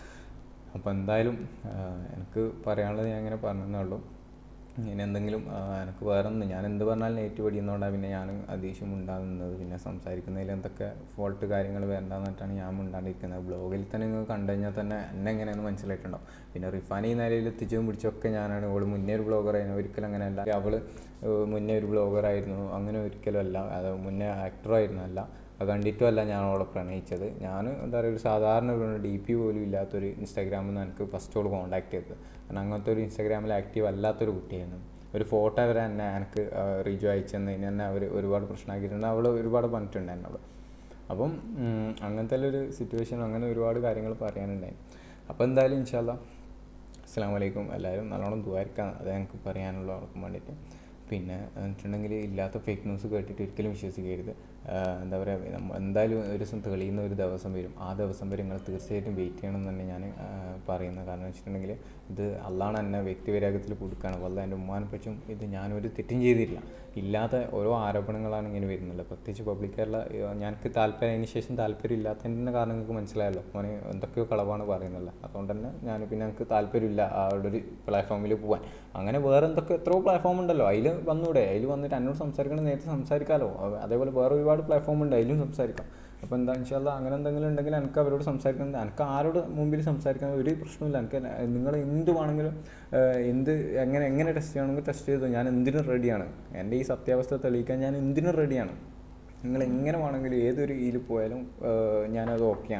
അപ്പോൾ എന്തായാലും ആ, എനിക്ക് പറയാനുള്ളത് ഞാൻ ഇങ്ങനെ പറഞ്ഞതേ ഉള്ളൂ ഇനി എന്തെങ്കിലും ആ, എനിക്ക് വേറെ ഒന്നും ഞാൻ എന്ത് പറഞ്ഞാലും നെറ്റ് പഠിക്കുന്നതുകൊണ്ടാണ് പിന്നെ ഞാൻ അതീശം ഉണ്ടാകുന്നത് പിന്നെ സംസാരിക്കുന്നതിൽ എന്തൊക്കെ ഫോൾട്ട് കാര്യങ്ങൾ വേണ്ടെന്ന് പറഞ്ഞിട്ടാണ് ഞാൻ മിണ്ടാണ്ടിരിക്കുന്നത് ബ്ലോഗിൽ തന്നെ നിങ്ങൾ കണ്ടു കഴിഞ്ഞാൽ തന്നെ എന്നെ എങ്ങനെയെന്ന് മനസ്സിലായിട്ടുണ്ടാവും പിന്നെ റിഫാനി ഈ നിലയിൽ എത്തിച്ചും പിടിച്ചൊക്കെ ഞാനാണ് അവൾ മുന്നേ ഒരു ബ്ലോഗറായിരുന്നു ഒരിക്കലും അങ്ങനെയല്ല അവൾ മുന്നേ ഒരു ബ്ലോഗറായിരുന്നു അങ്ങനെ ഒരിക്കലും അല്ല അത് മുന്നേ ആക്ടറായിരുന്നു അല്ല അത് കണ്ടിട്ടുമല്ല ഞാൻ അവളെ പ്രണയിച്ചത് ഞാൻ എന്താ പറയുക ഒരു സാധാരണ ഒരു ഡി പി പോലും ഇല്ലാത്തൊരു ഇൻസ്റ്റാഗ്രാമിൽ നിന്ന് എനിക്ക് ഫസ്റ്റ് അവൾ കോൺടാക്ട് ചെയ്തത് കാരണം അങ്ങനത്തെ ഒരു ഇൻസ്റ്റാഗ്രാമിൽ ആക്റ്റീവ് അല്ലാത്തൊരു കുട്ടിയായിരുന്നു ഒരു ഫോട്ടോ വരെ എന്നെ എനിക്ക് റിജു അയച്ചെന്നതിന് തന്നെ അവർ ഒരുപാട് പ്രശ്നമാക്കിയിട്ടുണ്ട് അവൾ ഒരുപാട് പറഞ്ഞിട്ടുണ്ട് എന്നോട് അപ്പം ഉം, അങ്ങനത്തെ ഒരു സിറ്റുവേഷൻ അങ്ങനെ ഒരുപാട് കാര്യങ്ങൾ പറയാനുണ്ടായി അപ്പോൾ എന്തായാലും ഇൻഷാല്ല അസ്സാം വലൈക്കും എല്ലാവരും നല്ലോണം ദുവാരിക്കാം അത് ഞങ്ങൾക്ക് പറയാനുള്ള അവർക്ക് വേണ്ടിയിട്ട് പിന്നെ എന്നിട്ടുണ്ടെങ്കിൽ ഇല്ലാത്ത ഫേക്ക് ന്യൂസ് കേട്ടിട്ട് ഒരിക്കലും വിശ്വസിക്കരുത് ആഹ് എന്താ പറയുക നമ്മ എന്തായാലും ഒരു ദിവസം തെളിയുന്ന ഒരു ദിവസം വരും ആ ദിവസം വരെ നിങ്ങൾ തീർച്ചയായിട്ടും വെയിറ്റ് ചെയ്യണം എന്ന് തന്നെ ഞാൻ ആഹ് പറയുന്നത് കാരണം വെച്ചിട്ടുണ്ടെങ്കിൽ ഇത് അള്ളാണ് എന്നെ വ്യക്തിവൈരാഗ്യത്തിൽ കൊടുക്കുകയാണ് വല്ല എൻ്റെ ഉമ്മാനെ പറ്റും ഇത് ഞാനൊരു തെറ്റും ചെയ്തിട്ടില്ല ഇല്ലാത്ത ഓരോ ആരോപണങ്ങളാണ് ഇങ്ങനെ വരുന്നത് പ്രത്യേകിച്ച് പബ്ലിക്കായിട്ടുള്ള ഞങ്ങൾക്ക് താല്പര്യം അതിന് ശേഷം താല്പര്യം ഇല്ലാത്തതിൻ്റെ കാരണം നിങ്ങൾക്ക് മനസ്സിലായല്ലോ മോനെ എന്തൊക്കെയോ കളവാണ് പറയുന്നത് അതുകൊണ്ട് തന്നെ ഞാൻ പിന്നെ എനിക്ക് താല്പര്യമില്ല ആ ഒരു പ്ലാറ്റ്ഫോമിൽ പോകാൻ അങ്ങനെ വേറെ എന്തൊക്കെ എത്രയോ പ്ലാറ്റ്ഫോം ഉണ്ടല്ലോ അതിൽ വന്നൂടെ അതിൽ വന്നിട്ട് എന്നോട് സംസാരിക്കണം നേരത്തെ സംസാരിക്കാമല്ലോ അ- അതേപോലെ വേറെ ഒരുപാട് പ്ലാറ്റ്ഫോം ഉണ്ട് അതിലും സംസാരിക്കാം അപ്പോൾ എന്താ വെച്ചാൽ അങ്ങനെ എന്തെങ്കിലും ഉണ്ടെങ്കിൽ എനിക്ക് അവരോട് സംസാരിക്കണം എനിക്ക് ആരോട് മുമ്പിൽ സംസാരിക്കാൻ ഒരു പ്രശ്നമില്ല എനിക്ക് നിങ്ങൾ എന്ത് വേണമെങ്കിലും ഏഹ്, എന്ത് എങ്ങനെ എങ്ങനെ ടെസ്റ്റ് ചെയ്യണമെങ്കിൽ ടെസ്റ്റ് ചെയ്തു ഞാൻ എന്തിനും റെഡിയാണ് എൻ്റെ ഈ സത്യാവസ്ഥ തെളിയിക്കാൻ ഞാൻ എന്തിനും റെഡിയാണ് നിങ്ങൾ എങ്ങനെ വേണമെങ്കിലും ഏതൊരു ഇതിൽ പോയാലും ഏഹ്, ഞാനത് ഓക്കെയാണ്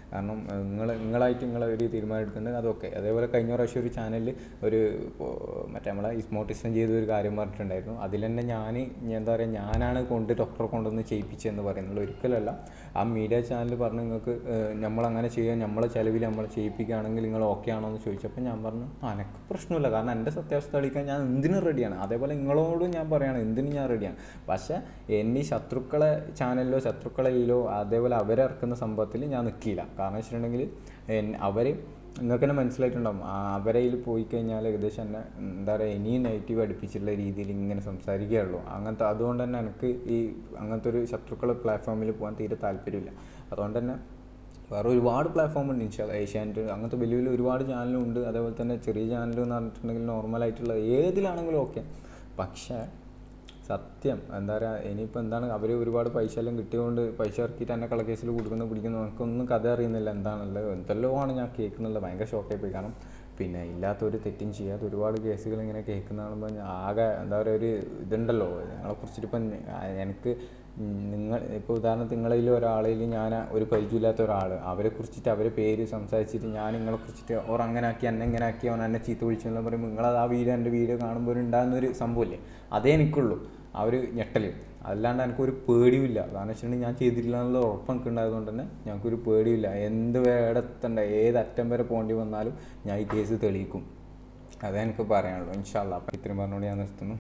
കാരണം നിങ്ങൾ നിങ്ങളായിട്ട് നിങ്ങൾ ഒരു തീരുമാനം എടുക്കുന്നത് അതൊക്കെ അതേപോലെ കഴിഞ്ഞ പ്രാവശ്യം ഒരു ചാനലിൽ ഒരു ഇപ്പോൾ മറ്റേ നമ്മളെ ഇസ്മോട്ടിസം ചെയ്ത ഒരു കാര്യം പറഞ്ഞിട്ടുണ്ടായിരുന്നു അതിൽ തന്നെ ഞാൻ എന്താ പറയുക ഞാനാണ് കൊണ്ട് ഡോക്ടറെ കൊണ്ടുവന്ന് ചെയ്യിപ്പിച്ചതെന്ന് പറയുന്നത് ഒരിക്കലല്ല ആ മീഡിയ ചാനൽ പറഞ്ഞു നിങ്ങൾക്ക് നമ്മളങ്ങനെ ചെയ്യാൻ നമ്മളെ ചിലവിൽ നമ്മൾ ചെയ്യിപ്പിക്കുകയാണെങ്കിൽ നിങ്ങൾ ഓക്കെ ആണോ എന്ന് ചോദിച്ചപ്പോൾ ഞാൻ പറഞ്ഞു "ആ, എനക്ക് പ്രശ്നമില്ല കാരണം എൻ്റെ സത്യാവസ്ഥ തെളിയിക്കാൻ ഞാൻ എന്തിനും റെഡിയാണ് അതേപോലെ നിങ്ങളോടും ഞാൻ പറയുകയാണ് എന്തിനും ഞാൻ റെഡിയാണ് പക്ഷേ എന്നെ ഈ ശത്രുക്കളെ ചാനലിലോ ശത്രുക്കളെ ഇതിലോ അതേപോലെ അവരിറക്കുന്ന സംഭവത്തിൽ ഞാൻ നിൽക്കില്ല കാരണം വെച്ചിട്ടുണ്ടെങ്കിൽ അവർ നിങ്ങൾക്ക് തന്നെ മനസ്സിലായിട്ടുണ്ടാവും ആ അവരെ കയ്യിൽ പോയി കഴിഞ്ഞാൽ ഏകദേശം എന്നെ എന്താ പറയുക ഇനിയും നെഗറ്റീവ് അടുപ്പിച്ചിട്ടുള്ള രീതിയിൽ ഇങ്ങനെ സംസാരിക്കുകയുള്ളൂ അങ്ങനത്തെ അതുകൊണ്ട് തന്നെ എനിക്ക് ഈ അങ്ങനത്തെ ഒരു ശത്രുക്കളെ പ്ലാറ്റ്ഫോമിൽ പോകാൻ തീരെ താല്പര്യമില്ല അതുകൊണ്ട് തന്നെ വേറെ ഒരുപാട് പ്ലാറ്റ്ഫോം ഉണ്ട് ഇൻഷാ ഏഷ്യാനെറ്റ് അങ്ങനത്തെ വലിയ വലിയ ഒരുപാട് ചാനലും ഉണ്ട് അതേപോലെ തന്നെ ചെറിയ ചാനൽ എന്ന് പറഞ്ഞിട്ടുണ്ടെങ്കിൽ നോർമലായിട്ടുള്ള ഏതിലാണെങ്കിലും ഓക്കെ പക്ഷേ സത്യം എന്താ പറയുക ഇനിയിപ്പോൾ എന്താണ് അവർ ഒരുപാട് പൈസ എല്ലാം കിട്ടിയതുകൊണ്ട് പൈസ ഇറക്കിയിട്ട് എന്നെ കളക്കേസിൽ കൊടുക്കുന്നു പിടിക്കുന്നു നമുക്കൊന്നും കഥ അറിയുന്നില്ല എന്താണുള്ളത് എന്തെല്ലോ ആണ് ഞാൻ കേൾക്കുന്നുള്ളത് ഭയങ്കര ഷോക്കായി പോയി കാരണം പിന്നെ ഇല്ലാത്ത ഒരു തെറ്റും ചെയ്യാത്ത ഒരുപാട് കേസുകൾ ഇങ്ങനെ കേൾക്കുന്ന കാണുമ്പോൾ ഞാൻ ആകെ എന്താ പറയുക ഒരു ഇതുണ്ടല്ലോ ഞങ്ങളെ കുറിച്ചിട്ട് ഇപ്പം എനിക്ക് നിങ്ങൾ ഇപ്പോൾ ഉദാഹരണത്തിന് നിങ്ങളിൽ ഒരാളിൽ ഞാൻ ഒരു പരിചയമില്ലാത്ത ഒരാൾ അവരെ കുറിച്ചിട്ട് അവരെ പേര് സംസാരിച്ചിട്ട് ഞാൻ നിങ്ങളെ കുറിച്ചിട്ട് ഓർ അങ്ങനെ ആക്കി എന്നെ ഇങ്ങനെ ആക്കി അവൻ എന്നെ ചീത്ത വിളിച്ചെന്ന് പറയുമ്പോൾ നിങ്ങളത് ആ വീഡിയോ എൻ്റെ വീഡിയോ കാണുമ്പോൾ ഒരു ഉണ്ടാകുന്ന ഒരു സംഭവമില്ലേ അതേ എനിക്കുള്ളൂ ആ ഒരു ഞെട്ടൽ അല്ലാണ്ട് എനിക്കൊരു പേടിയുമില്ല കാരണം വെച്ചിട്ടുണ്ടെങ്കിൽ ഞാൻ ചെയ്തിട്ടില്ല എന്നുള്ള ഉറപ്പ് എനിക്ക് ഉണ്ടായതുകൊണ്ട് തന്നെ ഞങ്ങൾക്കൊരു പേടിയില്ല എന്ത് വേടത്തണ്ട ഏത് അറ്റം വരെ പോകേണ്ടി വന്നാലും ഞാൻ ഈ കേസ് തെളിയിക്കും അതേ എനിക്ക് പറയാനുള്ളൂ ഇൻഷാല്ല അപ്പം ഇത്രയും പറഞ്ഞുകൊണ്ട് ഞാൻ നിർത്തുന്നു